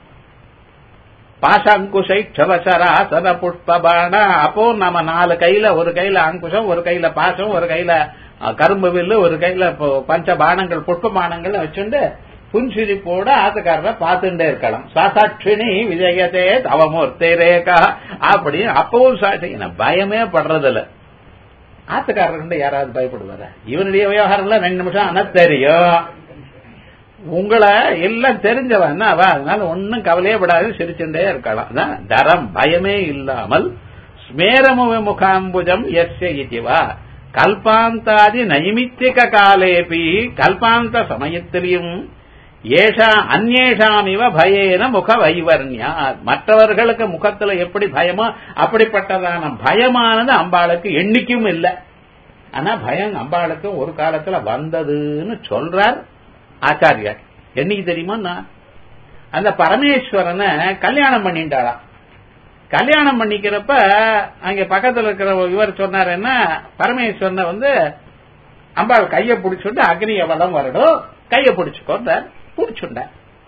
பாசாங்குஷை க்ஷவசராசன புஷ்பபான அப்போ நம்ம நாலு கையில ஒரு கையில அங்குஷம் ஒரு கையில பாசம் ஒரு கையில கரும்பு வில்லு ஒரு கையில பஞ்ச பானங்கள் புஷ்ப பானங்கள் வச்சுண்டு புன்சிரிப்போட ஆத்துக்காரரை பார்த்துட்டே இருக்கலாம் சாசாட்சினி விஜயத்தே தவமூர்த்தி ரேகா அப்படின்னு அப்பவும் சாட்சி பயமே படுறதில்ல ஆத்துக்காரர்கிட்ட யாராவது பயப்படுவாரா இவனுடைய விவகாரம்லாம் ரெண்டு நிமிஷம் ஆனா தெரியும் உங்களை எல்லாம் தெரிஞ்சவன் அவ அதனால ஒன்னும் கவலையே படாது சிரிச்சுட்டே இருக்கலாம் அதான் தரம் பயமே இல்லாமல் ஸ்மேரமுவ முகாம்புஜம் எஸ்ய இதுவா கல்பாந்தாதி நைமித்திக காலேபி கல்பாந்த சமயத்திலையும் ஏஷா அந்நேஷாமிவ பயேன முக வைவர்ணியா மற்றவர்களுக்கு முகத்துல எப்படி பயமோ அப்படிப்பட்டதான பயமானது அம்பாளுக்கு எண்ணிக்கும் இல்லை ஆனா பயம் அம்பாளுக்கு ஒரு காலத்துல வந்ததுன்னு சொல்றார் ஆச்சாரியார் என்னைக்கு தெரியுமா நான் அந்த பரமேஸ்வரனை கல்யாணம் பண்ணிட்டாளாம் கல்யாணம் பண்ணிக்கிறப்ப அங்க பக்கத்துல இருக்கிற இவர் சொன்னார் என்ன பரமேஸ்வரனை வந்து அம்பாள் கைய பிடிச்சுட்டு அக்னி வளம் வரணும் கைய பிடிச்சுக்கோண்டார் பிடிச்சுண்டார்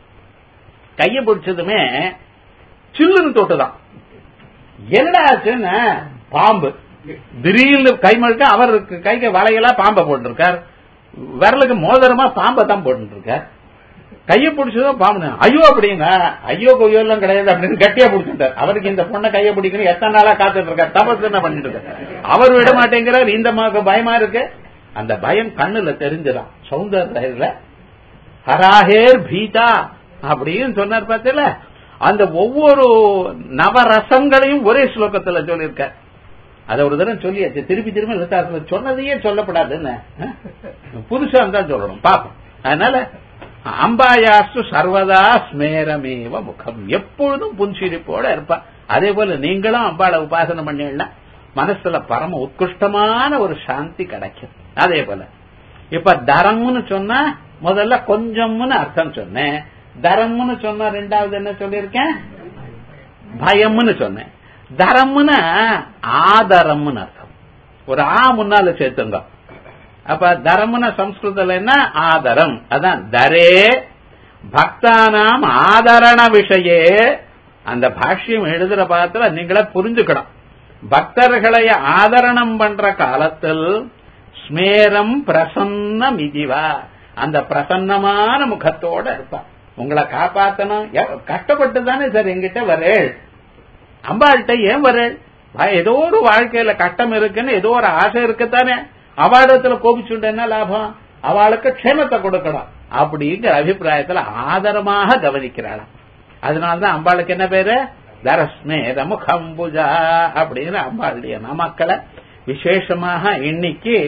கைய பிடிச்சதுமே சில்லுன்னு தொட்டுதான் என்னடா ஆச்சுன்னு பாம்பு திடீர்னு கை மழுக்க அவருக்கு கைக்கு வளையலா பாம்பை போட்டிருக்கார் விரலுக்கு மோதிரமா பாம்பை தான் போட்டுருக்கார் கையை பிடிச்சதும் பாம்பு ஐயோ அப்படின்னா ஐயோ கொய்யோ எல்லாம் கிடையாது அப்படின்னு கட்டியா பிடிச்சிட்டார் அவருக்கு இந்த பொண்ணை கையை பிடிக்கணும் எத்தனை நாளா காத்துட்டு இருக்கார் தபஸ் என்ன பண்ணிட்டு இருக்கார் அவர் விட மாட்டேங்கிறார் இந்த மாக்கு பயமா இருக்கு அந்த பயம் கண்ணுல தெரிஞ்சுதான் சௌந்தர்ல ஹராஹேர் பீதா அப்படின்னு சொன்னார் பார்த்தல அந்த ஒவ்வொரு நவரசங்களையும் ஒரே ஸ்லோகத்துல சொல்லியிருக்கார் அதை ஒரு தடவை சொல்லியாச்சு திருப்பி திரும்பி லலிதாசுல சொன்னதையே சொல்லப்படாதுன்னு புதுசா இருந்தா சொல்லணும் பாப்போம் அதனால அம்பாயாஸ்து சர்வதா ஸ்மேரமேவ முகம் எப்பொழுதும் புன்சிரிப்போட இருப்பா அதே போல நீங்களும் அம்பாளை உபாசனை பண்ணீங்கன்னா மனசுல பரம உத்கிருஷ்டமான ஒரு சாந்தி கிடைக்கும் அதே போல இப்ப தரம்னு சொன்னா முதல்ல கொஞ்சம்னு அர்த்தம் சொன்னேன் தரம்னு சொன்னா ரெண்டாவது என்ன சொல்லியிருக்கேன் பயம்னு சொன்னேன் தரம்னு ஆதரம்னு அர்த்தம் ஒரு ஆ முன்னால சேர்த்துங்க அப்ப தரம்னு சம்ஸ்கிருதத்துல என்ன ஆதரம் அதான் தரே பக்தானாம் ஆதரண விஷயே அந்த பாஷ்யம் எழுதுற பாத்துல நீங்களே புரிஞ்சுக்கணும் பக்தர்களை ஆதரணம் பண்ற காலத்தில் ஸ்மேரம் பிரசன்னம் இதுவா அந்த பிரசன்னமான முகத்தோட இருப்பா உங்களை காப்பாத்தணும் கஷ்டப்பட்டு தானே சார் எங்கிட்ட வரேள் அம்பாள்கிட்ட ஏன் வரேள் ஏதோ ஒரு வாழ்க்கையில கட்டம் இருக்குன்னு ஏதோ ஒரு ஆசை இருக்குத்தானே அவாடத்துல கோபிச்சுட்டு என்ன லாபம் அவளுக்கு க்ஷேமத்தை கொடுக்கணும் அப்படிங்கிற அபிப்பிராயத்துல ஆதரமாக கவனிக்கிறாளாம் அதனாலதான் அம்பாளுக்கு என்ன பேரு தரஸ்மேத முகம்புஜா அப்படிங்கிற அம்பாளுடைய நாமக்களை விசேஷமாக இன்னைக்கு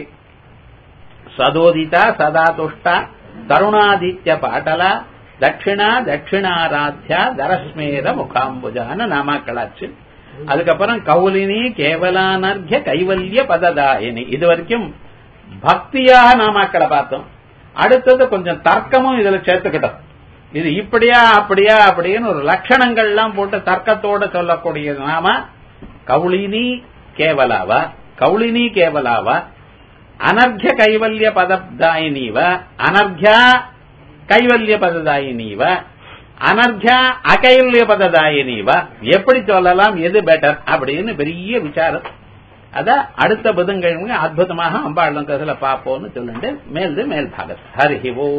சதோதிதா சதா துஷ்டா தருணாதித்ய பாட்டலா தட்சிணா தட்சிணாராத்யா தரஸ்மேத முகாம்புஜான நாமாக்களாச்சு அதுக்கப்புறம் கௌலினி கேவலானர்கிய கைவல்ய பததாயினி இது வரைக்கும் பக்தியாக நாமாக்களை பார்த்தோம் அடுத்தது கொஞ்சம் தர்க்கமும் இதுல சேர்த்துக்கிட்டோம் இது இப்படியா அப்படியா அப்படின்னு ஒரு லட்சணங்கள்லாம் போட்டு தர்க்கத்தோட சொல்லக்கூடிய நாம கௌளினி கேவலாவா கௌளினி கேவலாவா அனர்கிய கைவல்ய பததாயினீவ அனர்கியா கைவல்ய பததாயினீவ அனர்கியா அகைவல்ய பததாயினீவ எப்படி சொல்லலாம் எது பெட்டர் அப்படின்னு பெரிய விசாரம் அத அடுத்த புதன்கிழமை அற்புதமாக அம்பாள் கதில பார்ப்போம்னு சொல்லிட்டு மேல்து மேல் பாகத் ஹரி ஓ